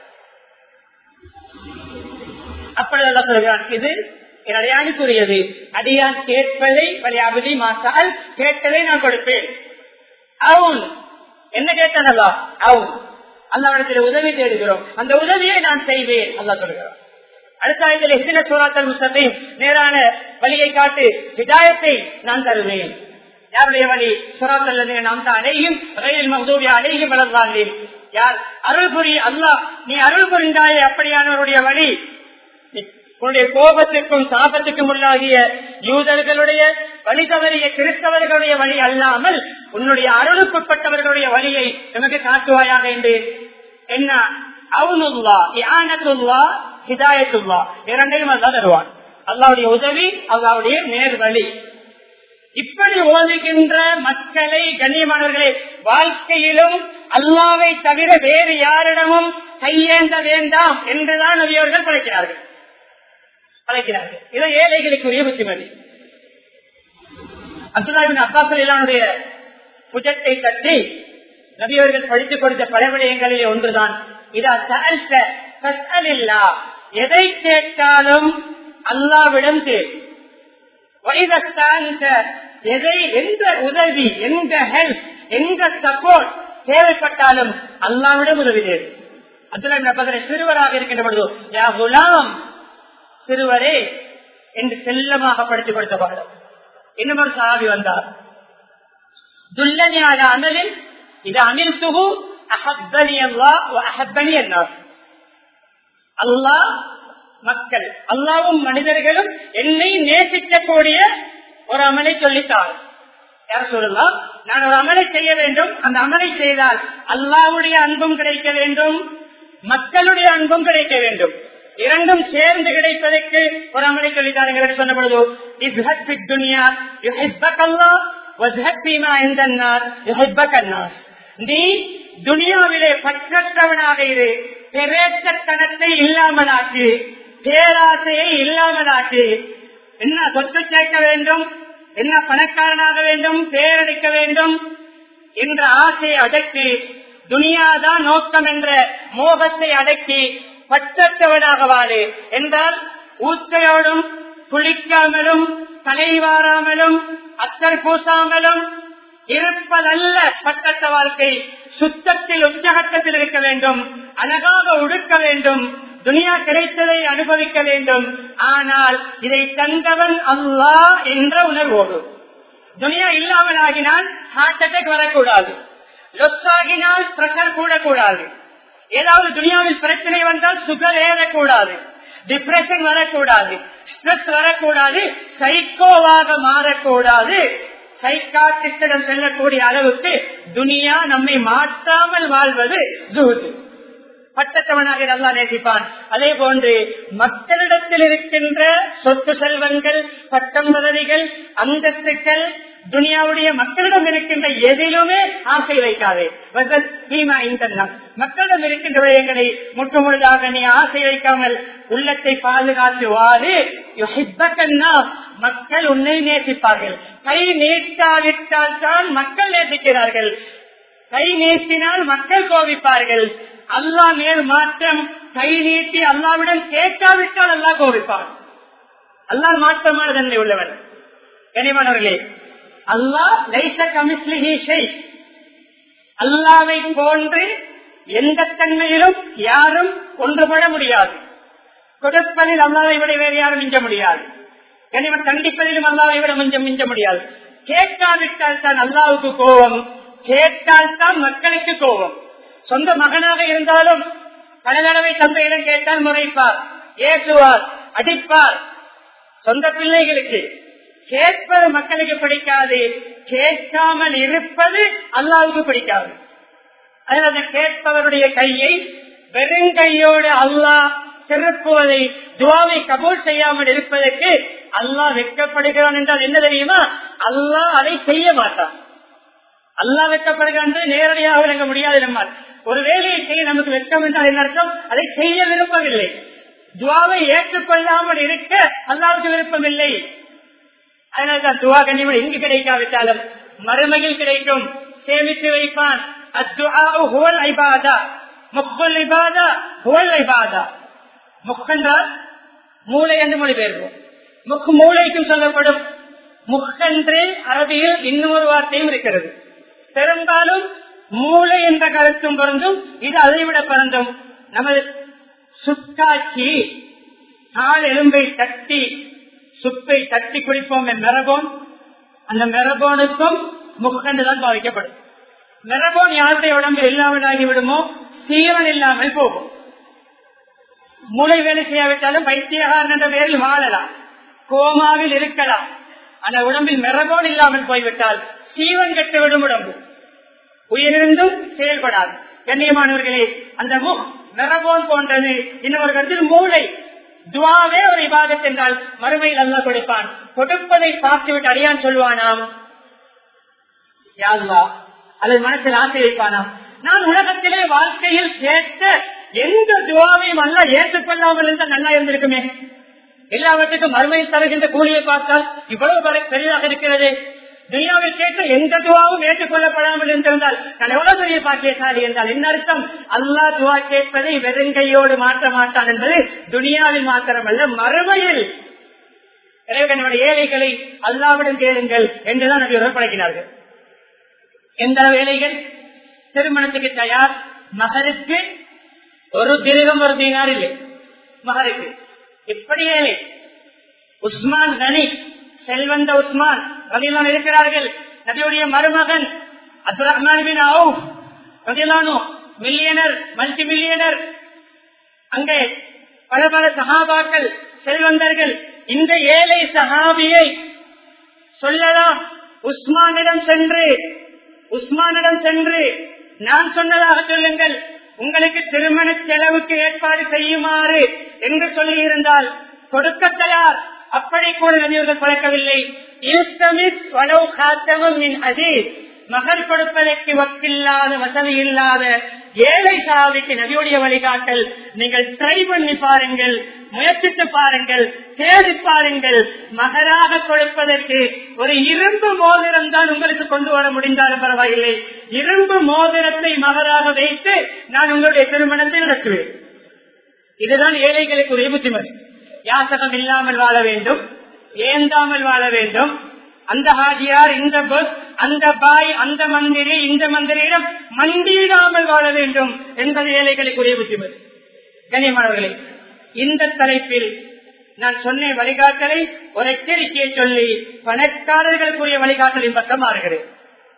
அப்படி அல்லா சொல்கிறான் இது என்னுடைய அணிக்குரியது அடியான் கேட்பதை வழியாவதி மாசால் கேட்டதை நான் கொடுப்பேன் அவுன் என்ன கேட்டனல்லா அவுன் அல்லாவிடத்தில் உதவி தேடுகிறோம் அந்த உதவியை நான் செய்வேன் அல்லா சொல்கிறான் அடுத்த ஆயத்தில் எத்தனை சூறாக்கள் முஸ்லத்தையும் நேரான வழியை காட்டு விதாயத்தை நான் தருவேன் யாருடைய வழி சுறாக்கள் நாம் தான் அடையும் ரயில் மகதூபியா அடையும் வளர்ந்தாண்டேன் யார் அருள் புரி அல்லா நீ அருள் புரிந்தாயே அப்படியானவருடைய வழி உன்னுடைய கோபத்திற்கும் சாபத்திற்கும் உள்ளாகிய யூதர்களுடைய வழி தவறிய கிறிஸ்தவர்களுடைய வழி அல்லாமல் உன்னுடைய அருளுக்குட்பட்டவர்களுடைய வழியை நமக்கு காட்டுவாயாக என்று என்ன அவனுல்லா யானத்துல்லா ஹிதாயத்துல்லா இரண்டையும் அல்லா தருவான் அல்லாவுடைய உதவி அல்லாவுடைய நேர் வழி இப்படி ஓதுகின்ற மக்களை கண்ணியமானவர்களே வாழ்க்கையிலும் அல்லாவை தவிர வேறு யாரிடமும் கையேந்த வேண்டாம் என்றுதான் நபியவர்கள் படைக்கிறார்கள் படைக்கிறார்கள் இதை ஏழைகளுக்குரிய புத்திமதி அப்துல்லாவின் அப்பாசலுடைய புஜத்தை தட்டி நபியவர்கள் படித்துக் கொடுத்த பழவிடயங்களிலே ஒன்றுதான் இதா இல்லா எதை கேட்டாலும் அல்லாவிடம் கேள் எதை எந்த உதவி எந்த ஹெல்ப் எந்த சப்போர்ட் தேவைப்பட்டாலும் அல்லாவிடம் உதவி தேடு அப்துல்லா சிறுவராக இருக்கின்ற பொழுது யா குலாம் சிறுவரே என்று செல்லமாக படித்துக் கொடுத்த பாடம் இன்னும் ஒரு சாவி வந்தார் துல்லனியாத அமலில் இது அமில் துகு அஹப்பனி அல்லா அஹப்பனி என்னார் அல்லாஹ் மக்கள் அல்லாவும் மனிதர்களும் என்னை நேசிக்கக்கூடிய ஒரு அமலை சொல்லித்தார் யார் சொல்லலாம் நான் ஒரு அமலை செய்ய வேண்டும் அந்த அமலை செய்தால் அல்லாவுடைய அன்பும் கிடைக்க வேண்டும் மக்களுடைய அன்பும் கிடைக்க வேண்டும் இரண்டும் சேர்ந்து கிடைப்பதற்கு ஒரு அமலை சொல்லித்தாருங்க சொன்ன பொழுது துனியா நீ துனியாவிலே பற்றற்றவனாக இரு பெரேற்றத்தனத்தை இல்லாமலாக்கு பேராசையை இல்லாமலாக்கு என்ன சொத்து சேர்க்க வேண்டும் என்ன பணக்காரனாக வேண்டும் பேரடிக்க வேண்டும் என்ற ஆசையை அடக்கி துனியாதான் நோக்கம் என்ற மோகத்தை அடக்கி பற்றற்றவனாக வாழு என்றால் ஊற்றையோடும் குளிக்காமலும் தலைவாராமலும் அத்தர் பூசாமலும் இருப்பதல்ல பட்டத்த வாழ்க்கை சுத்தத்தில் உச்சகட்டத்தில் இருக்க வேண்டும் அழகாக உடுக்க வேண்டும் துனியா கிடைத்ததை அனுபவிக்க வேண்டும் ஆனால் இதை தந்தவன் அல்லா என்ற உணர்வோடு துனியா இல்லாமல் ஆகினால் ஹார்ட் அட்டாக் வரக்கூடாது லொஸ் ஆகினால் பிரஷர் கூடக்கூடாது ஏதாவது துனியாவில் பிரச்சனை வந்தால் சுகர் ஏறக்கூடாது டிப்ரெஷன் வரக்கூடாது ஸ்ட்ரெஸ் வரக்கூடாது சைக்கோவாக மாறக்கூடாது சைக்காட்டிஸ்டிடம் செல்லக்கூடிய அளவுக்கு துனியா நம்மை மாற்றாமல் வாழ்வது ஜூது பட்டத்தவனாக நல்லா நேசிப்பான் அதே போன்று மக்களிடத்தில் இருக்கின்ற சொத்து செல்வங்கள் பட்டம் பதவிகள் அந்தஸ்துக்கள் துனியாவுடைய மக்களிடம் இருக்கின்ற எதிலுமே ஆசை வைக்காதே மக்களிடம் இருக்கின்ற விடயங்களை முற்றுமுழுதாக நீ ஆசை வைக்காமல் உள்ளத்தை பாதுகாத்து வாழு மக்கள் உன்னை நேசிப்பார்கள் கை நீட்டாவிட்டால் தான் மக்கள் நேசிக்கிறார்கள் கை நீட்டினால் மக்கள் கோபிப்பார்கள் அல்லா மேல் மாற்றம் கை நீட்டி அல்லாவிடம் கேட்காவிட்டால் அல்லா கோபிப்பான் அல்லா மாற்றமான தன்மை உள்ளவன் கனிமணவர்களே அல்லாஹ் லைச கமிஸ்லிஹி அல்லாவை போன்று எந்த தன்மையிலும் யாரும் ஒன்றுபட முடியாது கொடுப்பதில் அல்லாவை விட வேறு யாரும் மிஞ்ச முடியாது கனிமன் கண்டிப்பதிலும் அல்லாவை விட மிஞ்ச மிஞ்ச முடியாது கேட்காவிட்டால் தான் அல்லாவுக்கு கோபம் கேட்டால் தான் மக்களுக்கு கோபம் சொந்த மகனாக இருந்தாலும் பல தடவை தந்தையிடம் கேட்டால் முறைப்பார் ஏசுவார் அடிப்பார் சொந்த பிள்ளைகளுக்கு கேட்பது மக்களுக்கு பிடிக்காது கேட்காமல் இருப்பது அல்லாவுக்கு பிடிக்காது அதனால கேட்பவருடைய கையை வெறுங்கையோடு அல்லாஹ் திருப்புவதை துவாவை கபூல் செய்யாமல் இருப்பதற்கு அல்லாஹ் வெட்கப்படுகிறான் என்றால் என்ன தெரியுமா அல்லாஹ் அதை செய்ய மாட்டான் அல்லாஹ் வெட்கப்படுகிறான் என்பது நேரடியாக விளங்க முடியாது நம்மால் ஒரு வேலையை செய்ய நமக்கு வெட்கம் என்றால் என்ன அர்த்தம் அதை செய்ய விருப்பமில்லை துவாவை ஏற்றுக்கொள்ளாமல் இருக்க அல்லாவுக்கு விருப்பமில்லை அதனால்தான் துவா கண்ணியமாக எங்கு கிடைக்காவிட்டாலும் மறுமையில் கிடைக்கும் சேமித்து வைப்பான் முக்கென்றால் மூளை என்று மொழிபெயர்ப்போம் முக்கு மூளைக்கும் சொல்லப்படும் முக்கென்று அரபியில் இன்னொரு வார்த்தையும் இருக்கிறது பெரும்பாலும் மூளை என்ற கருத்தும் பொருந்தும் இது அதைவிட பிறந்தும் நமது சுட்டாட்சி கால் எலும்பை தட்டி சுப்பை தட்டி குடிப்போம் மெரபோன் அந்த மெரபோனுக்கும் முக்கண்டுதான் பாதிக்கப்படும் மெரபோன் யாருடைய உடம்பு இல்லாமல் ஆகிவிடுமோ சீவன் இல்லாமல் போகும் மூளை வேலை செய்யாவிட்டாலும் பைத்தியகாரன் என்ற பெயரில் வாழலாம் கோமாவில் இருக்கலாம் அந்த உடம்பில் மெரபோன் இல்லாமல் போய்விட்டால் சீவன் கட்டுவிடும் உடம்பு உயிரிழந்தும் செயல்படாது கண்ணியமானவர்களே அந்த முக் மெரபோன் போன்றது இன்னொரு கருத்தில் மூளை துவாவே ஒரு விவாதத் என்றால் மறுமையில் அல்ல கொடுப்பான் கொடுப்பதை பார்த்துவிட்டு அடியான் சொல்வானாம் யாழ்லா அல்லது மனசில் ஆசை வைப்பானாம் நான் உலகத்திலே வாழ்க்கையில் கேட்ட எந்த துவாவையும் அல்ல ஏற்றுக்கொள்ளாமல் இருந்தால் நல்லா இருந்திருக்குமே எல்லாவற்றுக்கும் மறுமையில் தருகின்ற கூலியை பார்த்தால் இவ்வளவு பெரிதாக இருக்கிறது துனியாவில் கேட்ட எந்த துவாவும் ஏற்றுக்கொள்ளப்படாமல் இருந்திருந்தால் நான் எவ்வளவு பெரிய பாக்கியசாலி என்றால் என்ன அர்த்தம் அல்லா துவா கேட்பதை வெறுங்கையோடு மாற்ற மாட்டான் என்பது துனியாவில் மாத்திரமல்ல மறுமையில் இறைவனுடைய ஏழைகளை அல்லாவிடம் கேளுங்கள் என்றுதான் நபியவர்கள் பழக்கினார்கள் எந்த வேலைகள் திருமணத்துக்கு தயார் மகருக்கு ஒரு திருகம் ஒரு தீனார் இல்லை மகருக்கு எப்படி ஏழை உஸ்மான் கனி செல்வந்த உஸ்மான் ரதிலான் இருக்கிறார்கள் நபியுடைய மருமகன் அப்துல் ரஹ்மான் பின் அவுப் ரதிலானு மில்லியனர் மல்டி மில்லியனர் அங்கே பல பல சகாபாக்கள் செல்வந்தர்கள் இந்த ஏழை சகாபியை சொல்லலாம் உஸ்மானிடம் சென்று உஸ்மானிடம் சென்று நான் சொன்னதாக சொல்லுங்கள் உங்களுக்கு திருமண செலவுக்கு ஏற்பாடு செய்யுமாறு என்று சொல்லி இருந்தால் கொடுக்க தயார் அப்படி கூட நபியர்கள் பழக்கவில்லை மகள் கொடுப்பதற்கு வக்கில்லாத வசதி இல்லாத ஏழை சாவிக்கு நபியுடைய வழிகாட்டல் நீங்கள் ட்ரை பண்ணி பாருங்கள் முயற்சித்து பாருங்கள் தேடி பாருங்கள் மகராக கொடுப்பதற்கு ஒரு இரும்பு மோதிரம் தான் உங்களுக்கு கொண்டு வர முடிந்தாலும் பரவாயில்லை இரும்பு மோதிரத்தை மகராக வைத்து நான் உங்களுடைய திருமணத்தை நடத்துவேன் இதுதான் ஏழைகளுக்கு உரிய புத்திமதி யாசகம் இல்லாமல் வாழ வேண்டும் ஏந்தாமல் வாழ வேண்டும் அந்த ஹாஜியார் இந்த பஸ் அந்த பாய் அந்த மந்திரி இந்த மந்திரியிடம் மண்டியிடாமல் வாழ வேண்டும் என்பது ஏழைகளுக்குரிய புத்திமதி கனியமானவர்களே இந்த தலைப்பில் நான் சொன்ன வழிகாட்டலை ஒரு எச்சரிக்கையை சொல்லி பணக்காரர்களுக்குரிய வழிகாட்டலின் பக்கம் மாறுகிறேன்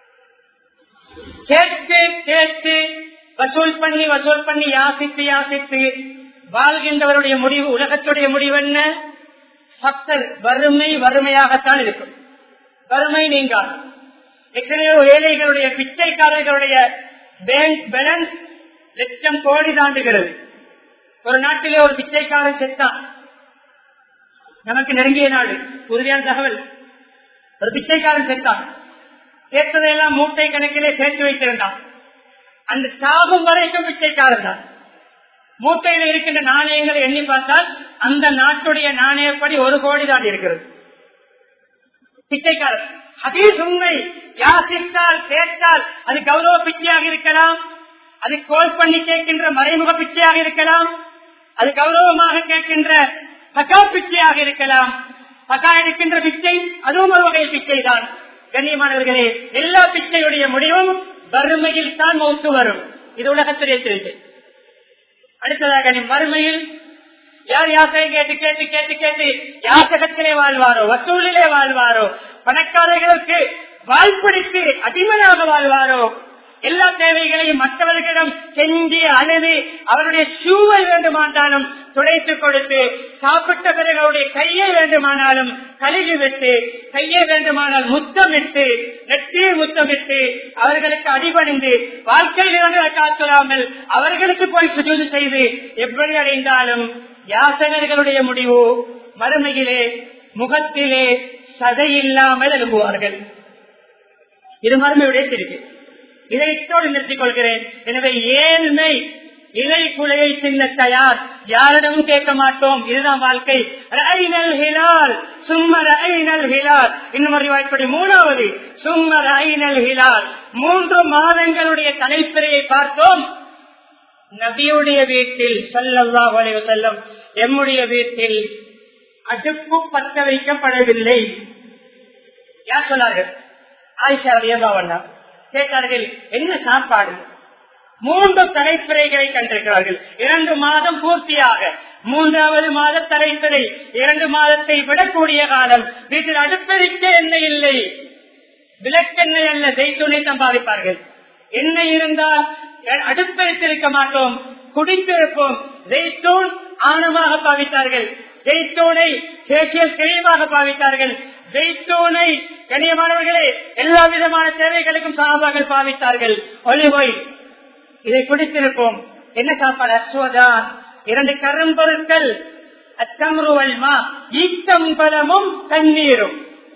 கேட்டு கேட்டு வசூல் பண்ணி வசூல் பண்ணி யாசித்து யாசித்து வாழ்கின்றவருடைய முடிவு உலகத்துடைய முடிவு என்ன பக்தர் வறுமை வறுமையாகத்தான் இருக்கும் வறுமை நீங்காது எத்தனையோ ஏழைகளுடைய பிச்சைக்காரர்களுடைய பேங்க் பேலன்ஸ் லட்சம் கோடி தாண்டுகிறது ஒரு நாட்டிலே ஒரு பிச்சைக்காரன் செத்தான் நமக்கு நெருங்கிய நாடு உறுதியான தகவல் ஒரு பிச்சைக்காரன் செத்தான் சேர்த்ததையெல்லாம் மூட்டை கணக்கிலே சேர்த்து வைத்திருந்தான் அந்த சாகும் வரைக்கும் பிச்சைக்காரன் தான் மூட்டையில் இருக்கின்ற நாணயங்களை எண்ணி பார்த்தால் அந்த நாட்டுடைய நாணயப்படி ஒரு கோடி தான் இருக்கிறது பிச்சைக்காரர் அதே உண்மை யாசித்தால் கேட்டால் அது கௌரவ பிச்சையாக இருக்கலாம் அது கோல் பண்ணி கேட்கின்ற மறைமுக பிச்சையாக இருக்கலாம் அது கௌரவமாக கேட்கின்ற பகா பிச்சையாக இருக்கலாம் பகா இருக்கின்ற பிச்சை அதுவும் ஒரு வகை பிச்சை தான் கண்ணியமானவர்களே எல்லா பிச்சையுடைய முடிவும் வறுமையில் தான் மௌத்து வரும் இது உலகத்திலே தெரிஞ்சு அடுத்ததாக நீ மறுமையில் யார் யாசை கேட்டு கேட்டு கேட்டு கேட்டு யாசகத்திலே வாழ்வாரோ வசூலிலே வாழ்வாரோ பணக்காரர்களுக்கு வாழ்பிடித்து அடிமையாக வாழ்வாரோ எல்லா தேவைகளையும் மற்றவர்களிடம் செஞ்சு அழுது அவருடைய ஷூவை வேண்டுமானாலும் துடைத்துக் கொடுத்து சாப்பிட்ட பிறகு அவருடைய கையை வேண்டுமானாலும் கழுகி விட்டு கையை வேண்டுமானால் முத்தமிட்டு நெற்றியை முத்தமிட்டு அவர்களுக்கு அடிபணிந்து வாழ்க்கையில் இருந்து காத்துறாமல் அவர்களுக்கு போய் சுஜூது செய்து எப்படி அடைந்தாலும் யாசகர்களுடைய முடிவு மறுமையிலே முகத்திலே சதை இல்லாமல் எழுப்புவார்கள் இது மறுமையுடைய திருப்பி இதை இத்தோடு நிறுத்திக் கொள்கிறேன் எனவே ஏழ்மை இலை குலையை சின்ன தயார் யாரிடமும் கேட்க மாட்டோம் இதுதான் வாழ்க்கை ஐநல் ஹிலால் சும்மர் ஐநல் ஹிலால் இன்னும் ஒரு வாய்ப்படி மூணாவது சும்மர் ஐநல் ஹிலால் மூன்று மாதங்களுடைய தலைப்பிறையை பார்த்தோம் நபியுடைய வீட்டில் சல்லல்லா வளைவு செல்லம் எம்முடைய வீட்டில் அடுப்பு பற்ற வைக்கப்படவில்லை யார் சொன்னார்கள் ஆயிஷா ஏதாவண்ணா கேட்டார்கள் என்ன சாப்பாடு மூன்று தலைப்பிறைகளை கண்டிருக்கிறார்கள் இரண்டு மாதம் பூர்த்தியாக மூன்றாவது மாத தலைப்பிறை இரண்டு மாதத்தை விடக்கூடிய காலம் வீட்டில் அடுப்பெரிக்க எண்ணெய் இல்லை விளக்கெண்ணெய் அல்ல ஜெய்தூனை சம்பாதிப்பார்கள் எண்ணெய் இருந்தால் அடுப்பெரித்திருக்க மாட்டோம் குடித்திருப்போம் ஜெய்தூன் ஆணமாக பாவித்தார்கள் ஜெய்தூனை ஃபேஷியல் கிரீமாக பாவித்தார்கள் ஜெய்தூனை கண்ணியமானவர்களே எல்லா விதமான தேவைகளுக்கும் சாபாக்கள் பாவித்தார்கள் ஒலிவோய் இதை குடித்திருப்போம் என்ன சாப்பாடு அஸ்வதான் இரண்டு கரும்பொருட்கள் அச்சம்ருவல்மா ஈத்தம்பலமும் தண்ணீரும்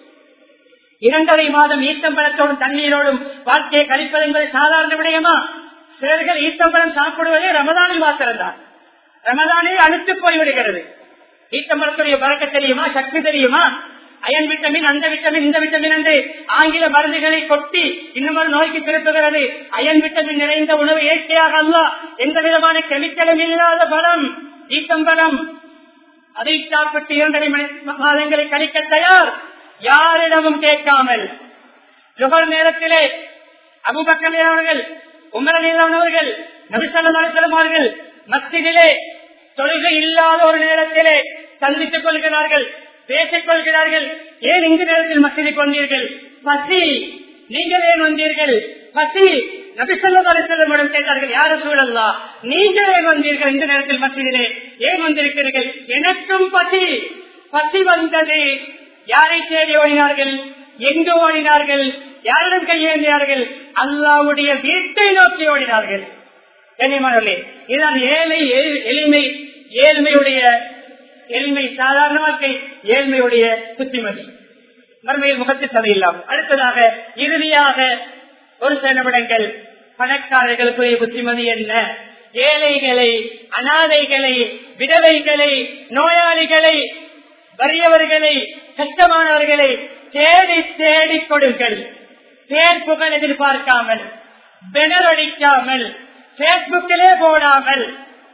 இரண்டரை மாதம் ஈத்தம்பலத்தோடும் தண்ணீரோடும் வாழ்க்கையை கழிப்பது என்பது சாதாரண விடயமா சிலர்கள் ஈத்தம்பலம் சாப்பிடுவதே ரமதானில் மாத்திரம்தான் ரமதானில் அழுத்து போய்விடுகிறது ஈத்தம்பலத்துடைய பறக்க தெரியுமா சக்தி தெரியுமா அயன் விட்டமின் அந்த விட்டமின் இந்த விட்டமின் என்று ஆங்கில மருந்துகளை கொட்டி இன்னும் ஒரு நோய்க்கு திருப்புகிறது அயன் விட்டமின் நிறைந்த உணவு இயற்கையாக அல்ல எந்த விதமான கெமிக்கலும் இல்லாத பலம் ஈத்தம்பலம் அதை சாப்பிட்டு இரண்டரை மணி மாதங்களை கழிக்க தயார் யாரிடமும் கேட்காமல் லுகர் நேரத்திலே அபுபக்கர் அவர்கள் உமரவர்கள் நபிசல்லார்கள் மத்தியிலே தொழுகை இல்லாத ஒரு நேரத்திலே சந்தித்துக் கொள்கிறார்கள் பேசிக் கொள்கிறார்கள் ஏன் இந்த நேரத்தில் மசிதிக்கு வந்தீர்கள் பசி நீங்கள் ஏன் வந்தீர்கள் பசி நபிசல்லம் கேட்டார்கள் யார சூழல்லா நீங்கள் ஏன் வந்தீர்கள் இந்த நேரத்தில் மசிதிலே ஏன் வந்திருக்கிறீர்கள் எனக்கும் பசி பசி வந்தது யாரை தேடி ஓடினார்கள் எங்கு ஓடினார்கள் யாரிடம் கையேந்தினார்கள் அல்லாவுடைய வீட்டை நோக்கி ஓடினார்கள் கண்ணியமானவர்களே இதுதான் ஏழை எளிமை ஏழ்மையுடைய எளிமை சாதாரண வாழ்க்கை ஏழ்மையுடைய புத்திமதி மறுமையில் முகத்தில் தடை இல்லாமல் அடுத்ததாக இறுதியாக ஒரு சில நிமிடங்கள் பணக்காரர்களுக்குரிய புத்திமதி என்ன ஏழைகளை அனாதைகளை விதவைகளை நோயாளிகளை வறியவர்களை கஷ்டமானவர்களை தேடி தேடி கொடுங்கள் பேர் புகழ் எதிர்பார்க்காமல் பெனர் அடிக்காமல் பேஸ்புக்கிலே போடாமல்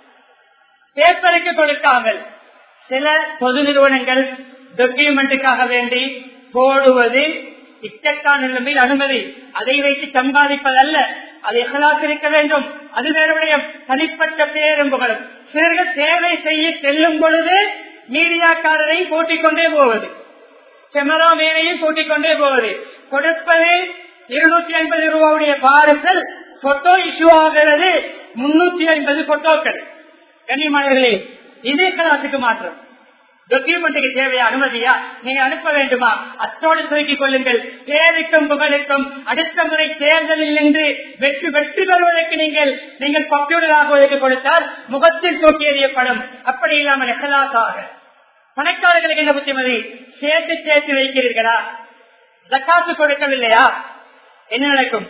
பேப்பருக்கு கொடுக்காமல் சில பொது நிறுவனங்கள் டாக்குமெண்ட்டுக்காக வேண்டி போடுவது இக்கட்டான நிலைமையில் அனுமதி அதை வைத்து சம்பாதிப்பதல்ல அது எகலாக இருக்க வேண்டும் அது வேறுடைய தனிப்பட்ட பேரும் புகழும் சிலர்கள் சேவை செய்ய செல்லும் பொழுது மீடியாக்காரரை கூட்டிக் கொண்டே போவது கேமரா மேனையும் கூட்டிக் கொண்டே போவது கொடுப்பது இருநூத்தி ஐம்பது ரூபாவுடைய பார்சல் போட்டோ இஷ்யூ ஆகிறது முன்னூத்தி ஐம்பது போட்டோக்கள் கண்ணியமானவர்களே இதே கலாத்துக்கு மாற்றம் டாக்குமெண்ட்டுக்கு தேவையா அனுமதியா நீங்க அனுப்ப வேண்டுமா அத்தோடு சுருக்கிக் கொள்ளுங்கள் தேவைக்கும் புகழுக்கும் அடுத்த முறை தேர்தலில் நின்று வெற்றி வெற்றி பெறுவதற்கு நீங்கள் நீங்கள் கம்ப்யூட்டர் ஆகுவதற்கு கொடுத்தால் முகத்தில் தூக்கி எறியப்படும் அப்படி இல்லாமல் எகலாசாக பணக்காரர்களுக்கு என்ன புத்திமதி சேர்த்து சேர்த்து வைக்கிறீர்களா ஜக்காத்து கொடுக்கவில்லையா என்ன நடக்கும்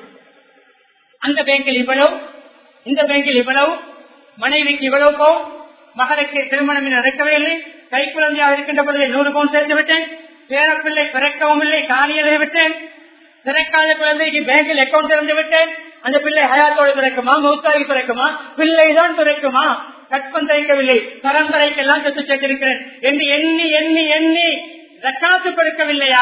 அந்த பேங்கில் இவ்வளவு இந்த பேங்கில் இவ்வளவு மனைவிக்கு இவ்வளவு பவுன் மகளுக்கு திருமணம் நடக்கவே இல்லை கை குழந்தையாக இருக்கின்ற பொழுது நூறு பவுன் சேர்த்து விட்டேன் பேரப்பிள்ளை பிறக்கவும் இல்லை காணியலை விட்டேன் பிறக்காத குழந்தைக்கு பேங்கில் அக்கௌண்ட் திறந்து விட்டேன் அந்த பிள்ளை ஹயாத்தோடு பிறக்குமா மௌத்தாகி பிறக்குமா பிள்ளைதான் பிறக்குமா கற்பம் தைக்கவில்லை பரம்பரைக்கெல்லாம் கத்து சேர்த்திருக்கிறேன் என்று எண்ணி எண்ணி எண்ணி ரக்காத்து கொடுக்கவில்லையா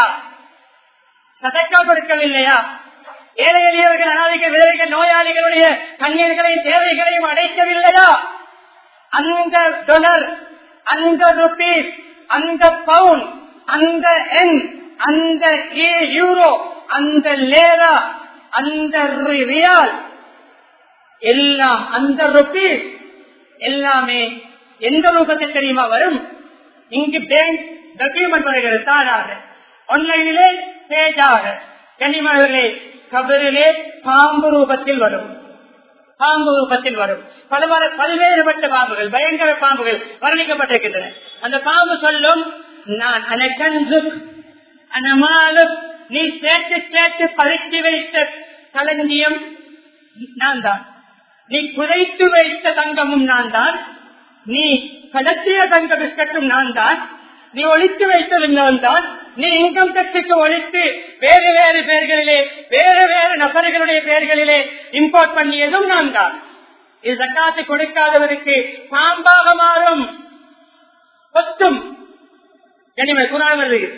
சதக்கா கொடுக்கவில்லையா ஏழை எளியவர்கள் அனாதிக்க விதவைகள் நோயாளிகளுடைய கண்ணீர்களையும் தேவைகளையும் அடைக்கவில்லையா அந்த டொலர் அந்த ருபீஸ் அந்த பவுன் அந்த எண் அந்த யூரோ அந்த லேரா அந்த ரியால் எல்லாம் அந்த ருபீஸ் எல்லாமே எந்த ரூபத்தில் தெரியுமா வரும் இங்கு பேங்க் டாக்குமெண்ட் வருகிறது தானாக ஆன்லைனிலே பேஜாக கனிமர்களே கபரிலே பாம்பு ரூபத்தில் வரும் பாம்பு ரூபத்தில் வரும் பல பல்வேறுபட்ட பாம்புகள் பயங்கர பாம்புகள் வர்ணிக்கப்பட்டிருக்கின்றன அந்த பாம்பு சொல்லும் நான் அனகஞ்சு அனமாலு நீ சேர்த்து சேர்த்து பறித்து வைத்த களஞ்சியம் நான் தான் நீ குறைத்து வைத்த தங்கமும் நான் தான் நீ கடத்திய தங்க பிஸ்கட்டும் நான் தான் நீ ஒழித்து வைத்தது நான் தான் நீ இன்கம் டேக்ஸுக்கு ஒழித்து வேறு வேறு பெயர்களிலே வேறு வேறு நபர்களுடைய பெயர்களிலே இம்போர்ட் பண்ணியதும் நான் தான் இது சக்காத்து கொடுக்காதவருக்கு பாம்பாக மாறும் கொத்தும் கனிமை குரான் வருது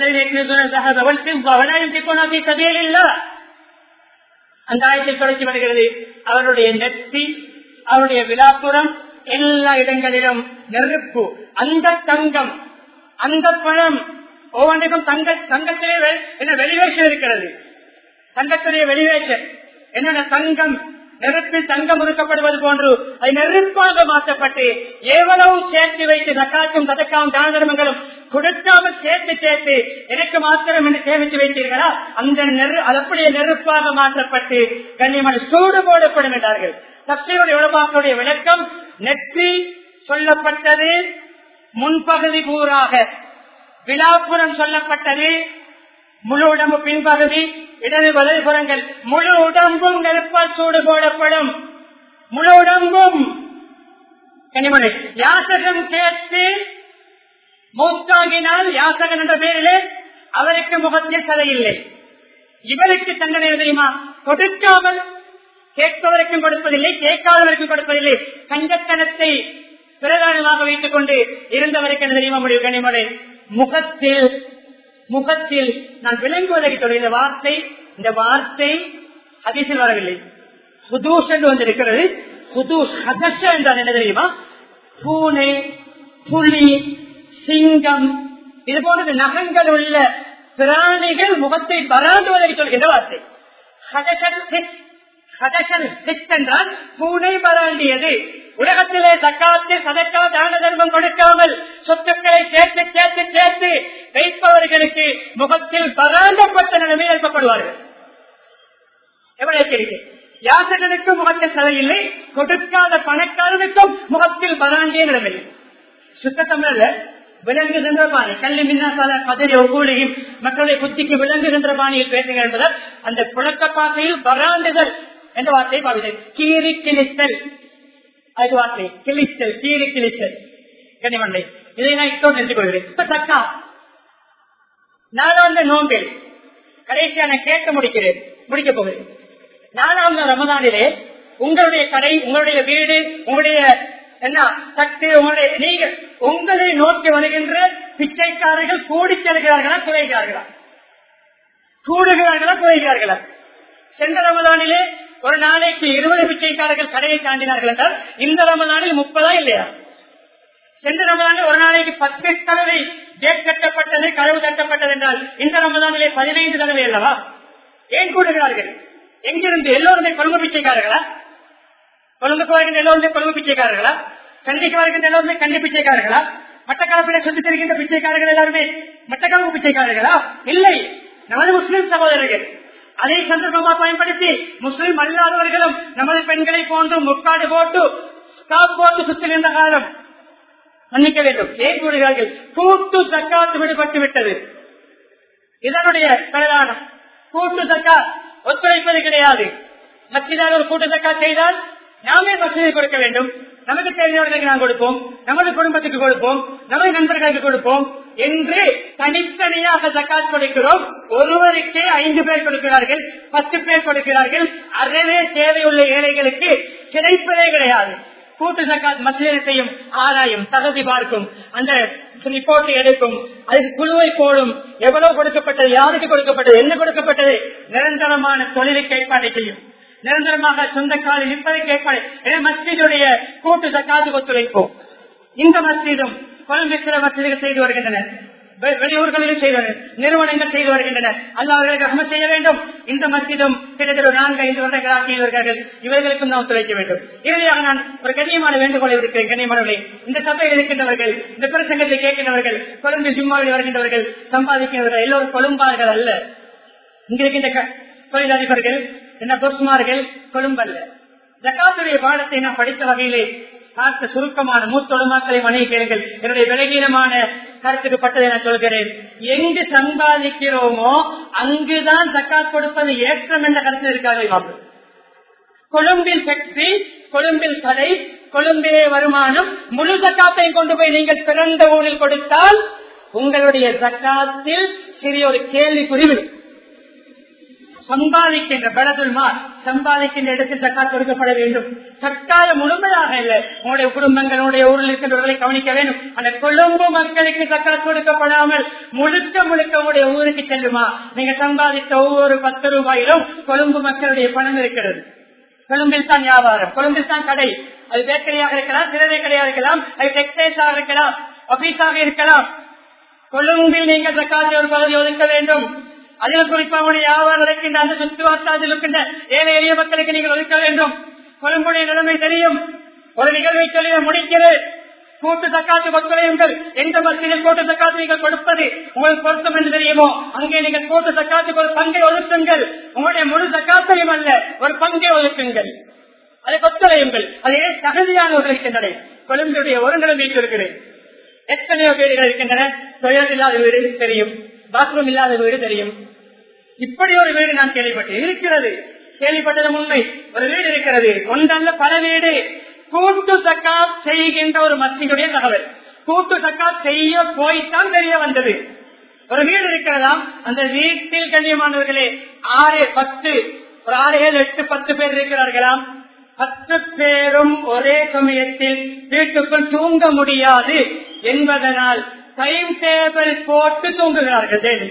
அந்த ஆயத்தில் தொடர்ச்சி வருகிறது அவருடைய நெத்தி அவருடைய விழாப்புறம் எல்லா இடங்களிலும் நெருப்பு அந்த தங்கம் அந்த பணம் ஒவ்வொன்றுக்கும் தங்க தங்கத்திலே என்ன வெளிவேஷம் இருக்கிறது தங்கத்துடைய வெளிவேஷம் என்னென்ன தங்கம் நெருப்பில் தங்கம் உருக்கப்படுவது போன்று அது நெருப்பாக மாற்றப்பட்டு எவ்வளவு சேர்த்து வைத்து நக்காக்கும் சதக்காவும் தான தர்மங்களும் கொடுக்காமல் சேர்த்து சேர்த்து எனக்கு மாத்திரம் என்று சேமித்து வைத்தீர்களா அந்த நெரு அது அப்படியே நெருப்பாக மாற்றப்பட்டு கண்ணியமான சூடு போடப்படும் என்றார்கள் சக்தியுடைய உலமாக்களுடைய விளக்கம் நெற்றி சொல்லப்பட்டது முன்பகுதி பூராக விழாப்புறம் சொல்லப்பட்டது முழு உடம்பு பின்பகுதி இடது வலதுபுறங்கள் முழு உடம்பும் நெருப்பால் சூடு போடப்படும் முழு உடம்பும் கனிமனை யாசகம் கேட்டு மூத்தாகினால் யாசகன் என்ற பெயரிலே அவருக்கு முகத்தில் கதை இல்லை இவருக்கு தண்டனை தெரியுமா கொடுக்காமல் கேட்பவருக்கும் கொடுப்பதில்லை கேட்காதவருக்கும் கொடுப்பதில்லை கஞ்சத்தனத்தை பிரதானமாக வைத்துக் கொண்டு இருந்தவருக்கு என்ன தெரியுமா முடிவு கனிமலை முகத்தில் முகத்தில் நான் விளங்குவதற்கு தொடங்கிய வார்த்தை இந்த வார்த்தை அதிசல் வரவில்லை ஹுதூஸ் என்று வந்திருக்கிறது ஹுதூஸ் ஹதஷ என்றால் என்ன தெரியுமா பூனை புலி சிங்கம் இது போன்ற நகங்கள் உள்ள பிராணிகள் முகத்தை பராண்டுவதற்கு சொல்கின்ற வார்த்தை ஹதஷன் சித் ஹதஷன் சித் என்றால் பூனை பராண்டியது உலகத்திலே தக்காத்து சதக்கா தான தர்மம் கொடுக்காமல் சொத்துக்களை சேர்த்து சேர்த்து சேர்த்து வைப்பவர்களுக்கு முகத்தில் பராண்டப்பட்ட நிலைமை ஏற்படுவார்கள் எவ்வளவு எச்சரிக்கை யாசகனுக்கும் முகத்தில் தலையில்லை கொடுக்காத பணக்காரனுக்கும் முகத்தில் பராண்டிய நிலைமை சுத்த தமிழ விளங்குகின்ற பாணி கல்வி மின்னாசால கதிரை ஒவ்வொருளையும் மக்களுடைய புத்திக்கு விளங்குகின்ற பாணியில் பேசுங்கள் என்பதால் அந்த புழக்க பாசையில் பராண்டுதல் என்ற வார்த்தையை பாவித்தல் கீறி கிழித்தல் அது வார்த்தை கிழித்தல் கீழே கிழித்தல் கனிமண்டை இதை நான் இப்போ நினைத்துக் கொள்கிறேன் இப்ப தக்கா நாலாவது நோம்பில் கடைசியா நான் கேட்க முடிக்கிறேன் முடிக்க போகிறேன் நாலாவது ரமதானிலே உங்களுடைய கடை உங்களுடைய வீடு உங்களுடைய என்ன சக்தி உங்களுடைய நீங்கள் உங்களை நோக்கி வருகின்ற பிச்சைக்காரர்கள் கூடி செல்கிறார்களா குறைகிறார்களா கூடுகிறார்களா குறைகிறார்களா சென்ற ரமதானிலே ஒரு நாளைக்கு இருபது பிச்சைக்காரர்கள் கடையை தாண்டினார்கள் என்றால் இந்த ரமதானில் முப்பதா இல்லையா சென்ற ரமதானில் ஒரு நாளைக்கு பத்து தடவை கேட் கட்டப்பட்டது கதவு கட்டப்பட்டது என்றால் இந்த ரமதானிலே பதினைந்து தடவை அல்லவா ஏன் கூடுகிறார்கள் எங்கிருந்து எல்லோருமே கொழும்பு பிச்சைக்காரர்களா கொழும்புக்கு வருகின்ற எல்லோருமே கொழும்பு பிச்சைக்காரர்களா கண்டிக்கு வருகின்ற எல்லோருமே கண்டி பிச்சைக்காரர்களா மட்டக்களப்பில சுற்றி தெரிகின்ற பிச்சைக்காரர்கள் எல்லாருமே மட்டக்களப்பு பிச்சைக்காரர்களா இல்லை நமது முஸ்லிம் சகோதரர்கள் அதை சந்தர்ப்பமா பயன்படுத்தி முஸ்லிம் அல்லாதவர்களும் நமது பெண்களை போன்று முக்காடு போட்டு ஸ்காப் போட்டு சுற்றுகின்ற காலம் மன்னிக்க வேண்டும் ஏன் கூறுகிறார்கள் கூட்டு சக்காத்து விடுபட்டு விட்டது இதனுடைய பிரதானம் கூட்டு சக்கா ஒத்துழைப்பது கிடையாது மத்தியில் ஒரு கூட்டு சக்கா செய்தால் நாமே மசூதி கொடுக்க வேண்டும் நமக்கு தெரிந்தவர்களுக்கு நாம் கொடுப்போம் நமது குடும்பத்துக்கு கொடுப்போம் நமது நண்பர்களுக்கு கொடுப்போம் என்று தனித்தனியாக ஜக்காத் கொடுக்கிறோம் ஒருவருக்கே ஐந்து பேர் கொடுக்கிறார்கள் பத்து பேர் கொடுக்கிறார்கள் அறவே தேவையுள்ள ஏழைகளுக்கு கிடைப்பதே கிடையாது கூட்டு ஜக்காத் மசீதத்தையும் ஆராயும் தகுதி பார்க்கும் அந்த ரிப்போர்ட்டை எடுக்கும் அதுக்கு குழுவை போடும் எவ்வளவு கொடுக்கப்பட்டது யாருக்கு கொடுக்கப்பட்டது என்ன கொடுக்கப்பட்டது நிரந்தரமான தொழிலுக்கு ஏற்பாடு செய்யும் நிரந்தரமாக சொந்த காலில் நிற்பதற்கு ஏற்பாடு எனவே மஸ்ஜிதுடைய கூட்டு சக்காத்து ஒத்துழைப்போம் இந்த மஸ்ஜிதும் கொழும்பு சில மஸ்ஜிதுகள் செய்து வருகின்றன வெ- வெளியூர்களிலும் செய்து நிறுவனங்கள் செய்து வருகின்றன அல்ல அவர்களுக்கு அகமத் செய்ய வேண்டும் இந்த மஸ்ஜிதும் கிட்டத்தட்ட ஒரு நான்கு ஐந்து வருடங்கள் ஆக்கியவர்கள் இவர்களுக்கும் நாம் ஒத்துழைக்க வேண்டும் இறுதியாக நான் ஒரு கண்ணியமான வேண்டுகோளை இருக்கிறேன் கண்ணியமானவர்களே இந்த சபையில் இருக்கின்றவர்கள் இந்த பிரசங்கத்தை கேட்கின்றவர்கள் கொழும்பில் ஜிம்மாவில் வருகின்றவர்கள் சம்பாதிக்கின்றவர்கள் எல்லோரும் கொழும்பார்கள் அல்ல இங்க இருக்கின்ற க- தொழிலதிபர்கள் என்ன பொஸ்மார்கள் கொழும்பல்ல ஜக்காத்துடைய பாடத்தை நான் படித்த வகையிலே பார்த்த சுருக்கமான மூத்தொழுமாக்களை மனைவி கேளுங்கள் என்னுடைய விலகீனமான கருத்துக்கு பட்டதை நான் சொல்கிறேன் எங்கு சம்பாதிக்கிறோமோ அங்குதான் ஜக்காத் கொடுப்பது ஏற்றம் என்ற கருத்து இருக்காது கொழும்பில் ஃபேக்டரி கொழும்பில் கடை கொழும்பிலே வருமானம் முழு ஜக்காத்தையும் கொண்டு போய் நீங்கள் பிறந்த ஊரில் கொடுத்தால் உங்களுடைய ஜக்காத்தில் சிறிய ஒரு கேள்விக்குறி விடும். சம்பாதிக்கின்ற பலதுல் மார் சம்பாதிக்கின்ற இடத்தில் ஜக்காத் கொடுக்கப்பட வேண்டும் கட்டாயம் முழுமையாக இல்லை உங்களுடைய குடும்பங்களுடைய ஊரில் இருக்கின்றவர்களை கவனிக்க வேண்டும் அந்த கொழும்பு மக்களுக்கு ஜக்காத் கொடுக்கப்படாமல் முழுக்க முழுக்க உங்களுடைய ஊருக்கு செல்லுமா நீங்க சம்பாதித்த ஒவ்வொரு பத்து ரூபாயிலும் கொழும்பு மக்களுடைய பணம் இருக்கிறது கொழும்பில் தான் வியாபாரம் கொழும்பில் தான் கடை அது பேக்கரியாக இருக்கலாம் சிறதை கடையாக இருக்கலாம் அது டெக்ஸ்டைல்ஸாக இருக்கலாம் ஆபீஸாக இருக்கலாம் கொழும்பில் நீங்கள் ஜக்காத்தை ஒரு பகுதி ஒதுக்க வேண்டும் அதில் குறிப்பாக வியாபாரம் நடக்கின்ற அந்த சுற்றுவாட்டாதில் இருக்கின்ற ஏழை எளிய மக்களுக்கு நீங்கள் ஒதுக்க வேண்டும் கொழும்புடைய நிலைமை தெரியும் ஒரு நிகழ்வை சொல்லி நான் முடிக்கிறேன் கூட்டு தக்காத்து கொத்துழையுங்கள் எந்த மத்தியில் கூட்டு தக்காத்து நீங்கள் கொடுப்பது உங்களுக்கு பொருத்தம் என்று தெரியுமோ அங்கே நீங்கள் கூட்டு தக்காத்துக்கு ஒரு பங்கை ஒதுக்குங்கள் உங்களுடைய முழு தக்காத்தையும் அல்ல ஒரு பங்கை ஒதுக்குங்கள் அதை கொத்துழையுங்கள் அதே தகுதியானவர்கள் இருக்கின்றன கொழும்புடைய ஒரு நிலைமை இருக்கிறேன் எத்தனையோ வீடுகள் இருக்கின்றன தொழில் இல்லாத வீடு தெரியும் பாத்ரூம் இல்லாத வீடு தெரியும் இப்படி ஒரு வீடு நான் கேள்விப்பட்டேன் இருக்கிறது கேள்விப்பட்டது உண்மை ஒரு வீடு இருக்கிறது ஒன்றல்ல பல வீடு கூட்டு சக்காத் செய்கின்ற ஒரு மத்தியுடைய தகவல் கூட்டு சக்காத் செய்ய போய்த்தான் தெரிய வந்தது ஒரு வீடு இருக்கிறதாம் அந்த வீட்டில் கண்ணியமானவர்களே ஆறு பத்து ஒரு ஆறு ஏழு எட்டு பத்து பேர் இருக்கிறார்களாம் பத்து பேரும் ஒரே சமயத்தில் வீட்டுக்குள் தூங்க முடியாது என்பதனால் டைம் டேபிள் போட்டு தூங்குகிறார்கள் டெய்லி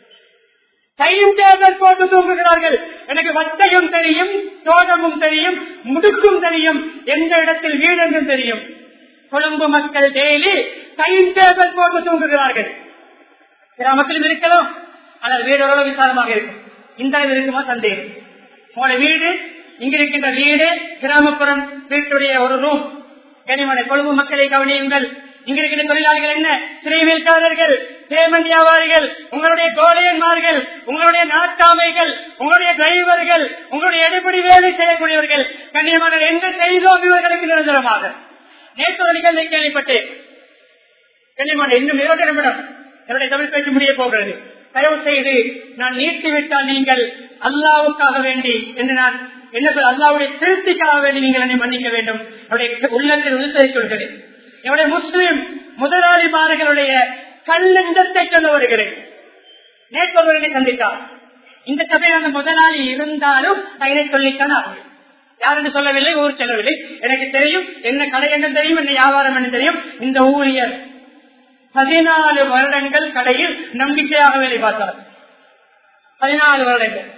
டைம் டேபிள் போட்டு தூங்குகிறார்கள் எனக்கு வத்தையும் தெரியும் தோட்டமும் தெரியும் முடுக்கும் தெரியும் எந்த இடத்தில் வீடு என்றும் தெரியும் கொழும்பு மக்கள் டெய்லி டைம் டேபிள் போட்டு தூங்குகிறார்கள் கிராமத்திலும் இருக்கலாம் ஆனால் வீடு ஓரளவு விசாலமாக இருக்கும் இந்த அளவு இருக்குமா சந்தேகம் உங்களோட வீடு இங்க இருக்கின்ற வீடு கிராமப்புறம் வீட்டுடைய ஒரு ரூம் கனிமனை கொழும்பு மக்களை கவனியுங்கள் இங்க இருக்கின்ற தொழிலாளிகள் என்ன சிறைவீழ்காரர்கள் பேமெண்ட் வியாபாரிகள் உங்களுடைய கோலையன்மார்கள் உங்களுடைய நாட்டாமைகள் உங்களுடைய டிரைவர்கள் உங்களுடைய எடுபடி வேலை செய்யக்கூடியவர்கள் கண்ணியமான என்ன செய்தோம் இவர்களுக்கு நிரந்தரமாக நேற்று ஒரு நிகழ்வை கேள்விப்பட்டேன் கண்ணியமான இன்னும் இரண்டு நிமிடம் என்னுடைய தமிழ் பேச்சு முடிய போகிறது தயவு செய்து நான் நீட்டி விட்டால் நீங்கள் அல்லாவுக்காக வேண்டி என்று நான் என்ன சொல்ல அல்லாவுடைய திருப்திக்காக வேண்டி நீங்கள் என்னை மன்னிக்க வேண்டும் என்னுடைய உள்ளத்தில் உறுத்தலை சொல்கிறேன் என்னுடைய முஸ்லிம் முதலாளிமார்களுடைய கல்லெந்தத்தை சொல்ல வருகிறேன் நேற்று ஒருவரை சந்தித்தார் இந்த சபையில் அந்த முதலாளி இருந்தாலும் கைதை சொல்லித்தான் ஆகும் யார் என்று சொல்லவில்லை ஊர் செல்லவில்லை எனக்கு தெரியும் என்ன கடை என்ன தெரியும் என்ன வியாபாரம் என்ன தெரியும் இந்த ஊழியர் பதினாலு வருடங்கள் கடையில் நம்பிக்கையாக வேலை பார்த்தார் பதினாலு வருடங்கள்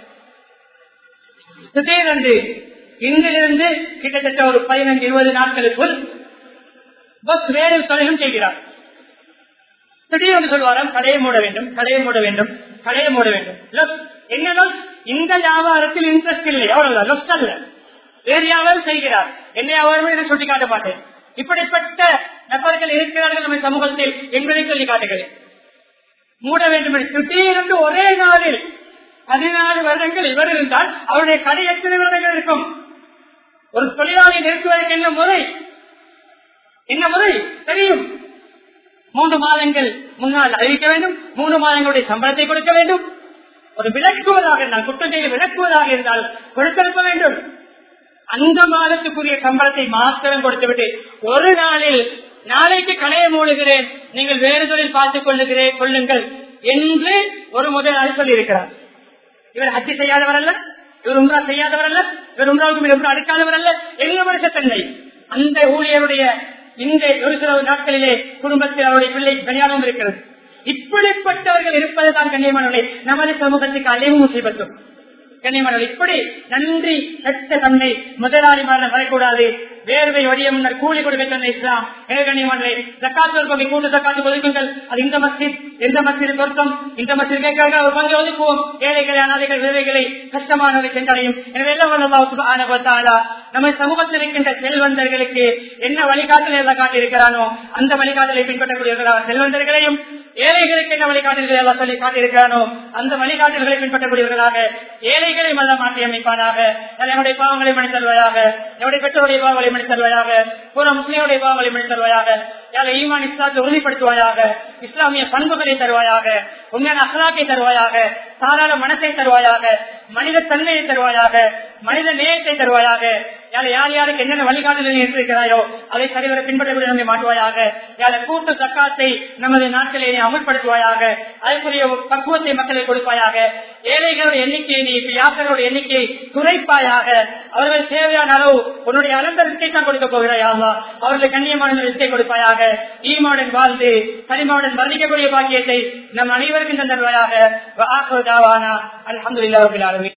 திடீரென்று இங்கிலிருந்து கிட்டத்தட்ட ஒரு பதினைந்து இருபது நாட்களுக்குள் பஸ் வேறு தொழிலும் செய்கிறார் திடீரென்று சொல்வாராம் கடையை மூட வேண்டும் கடையை மூட வேண்டும் கடையை மூட வேண்டும் லொஸ். என்ன லொஸ்? இந்த வியாபாரத்தில் இன்ட்ரெஸ்ட் இல்லை அவ்வளவுதான் லொஸ் அல்ல வேறு வியாபாரம் செய்கிறார் என்ன வியாபாரம் என்று சுட்டி காட்ட மாட்டேன் இப்படிப்பட்ட நபர்கள் இருக்கிறார்கள் நம்ம சமூகத்தில் என்பதை சொல்லி காட்டுகிறேன் மூட வேண்டும் என்று திடீரென்று ஒரே நாளில் பதினாலு வருடங்கள் இவர் இருந்தால் அவருடைய கடை எத்தனை வருடங்கள் இருக்கும் ஒரு தொழிலாளி நிறுத்துவதற்கு என்ன முறை என்ன முறை தெரியும் மூன்று மாதங்கள் முன்னால் அறிவிக்க வேண்டும் மூன்று மாதங்களுடைய சம்பளத்தை கொடுக்க வேண்டும் ஒரு விளக்குவதாக இருந்தால் குற்றம் செய்து விளக்குவதாக இருந்தால் கொடுத்திருக்க வேண்டும் அந்த மாதத்துக்குரிய சம்பளத்தை மாத்திரம் கொடுத்துவிட்டு ஒரு நாளில் நாளைக்கு கடையை மூடுகிறேன் நீங்கள் வேறு தொழில் பார்த்துக் கொள்ளுகிறேன் கொள்ளுங்கள் என்று ஒரு முதலாளி சொல்லியிருக்கிறார் இவர் ஹத்தி செய்யாதவர் அல்ல இவர் உம்ரா செய்யாதவர் அல்ல இவர் உம்ராவுக்கு மேல் உம்ரா அடுக்காதவர் அல்ல எங்க மனுஷத்தன்மை அந்த ஊழியருடைய இந்த ஒரு சில நாட்களிலே குடும்பத்தில் அவருடைய பிள்ளை கல்யாணம் இருக்கிறது இப்படிப்பட்டவர்கள் இருப்பதுதான் கண்ணியமானவர்களே நமது சமூகத்துக்கு அழிவு முசீபத்தும் கண்ணியமான இப்படி நன்றி கட்ட தன்மை முதலாளிமான வரக்கூடாது வேர்வை வடிய முன்னர் கூலி கொடுக்க சொன்ன இஸ்லாம் கண்ணியமான ஜக்காத்து பகுதி கூட்டு ஜக்காத்து ஒதுக்குங்கள் அது இந்த மஸ்ஜித் எந்த மஸ்ஜித் பொருத்தம் இந்த மஸ்ஜித் கேட்கிறார்கள் ஒரு பங்கு ஒதுக்குவோம் ஏழைகளை அனாதைகள் விதைகளை கஷ்டமானவை சென்றடையும் எனவே எல்லாம் வல்லா நம்ம சமூகத்தில் இருக்கின்ற செல்வந்தர்களுக்கு என்ன வழிகாட்டல் காட்டியிருக்கிறானோ அந்த வழிகாட்டலை பின்பற்றக்கூடியவர்களாக செல்வந்தர்களையும் ஏழைகளுக்கு என்ன வழிகாட்டுகளை எல்லாம் சொல்லி காட்டியிருக்கிறானோ அந்த வழிகாட்டுகளை பின்பற்றக்கூடியவர்களாக ஏழைகளை மல்ல மாற்றி அமைப்பானாக என்னுடைய பாவங்களை மணி தருவாயாக என்னுடைய பெற்றோருடைய பாவங்களை மணி தருவாயாக பூர முஸ்லிமுடைய பாவங்களை மணி தருவாயாக யாரை ஈமான் இஸ்லாத்தை உறுதிப்படுத்துவாயாக இஸ்லாமிய பண்புகளை தருவாயாக உண்மையான அகலாக்கை தருவாயாக தாராள மனசை தருவாயாக மனித தன்மையை தருவாயாக மனித நேயத்தை தருவாயாக யாரை யார் யாருக்கு என்னென்ன வழிகாட்டுதல் இருக்கிறாயோ அதை சரிவர பின்பற்றக்கூடிய நம்மை மாற்றுவாயாக யாரை கூட்டு சக்காத்தை நமது நாட்டிலே நீ அமல்படுத்துவாயாக அதற்குரிய பக்குவத்தை மக்களுக்கு கொடுப்பாயாக ஏழைகளுடைய எண்ணிக்கையை நீ யாத்திரோட எண்ணிக்கையை குறைப்பாயாக அவர்கள் தேவையான அளவு உன்னுடைய அளந்த ரிஸ்கை தான் கொடுக்க போகிறாயாமா அவர்களுக்கு கண்ணியமான ரிஸ்கை கொடுப்பாயாக ஈமாவுடன் வாழ்ந்து கனிமாவுடன் வர்ணிக்கக்கூடிய பாக்கியத்தை நம் அனைவருக்கும் தந்தருவாயாக அலமதுல்லா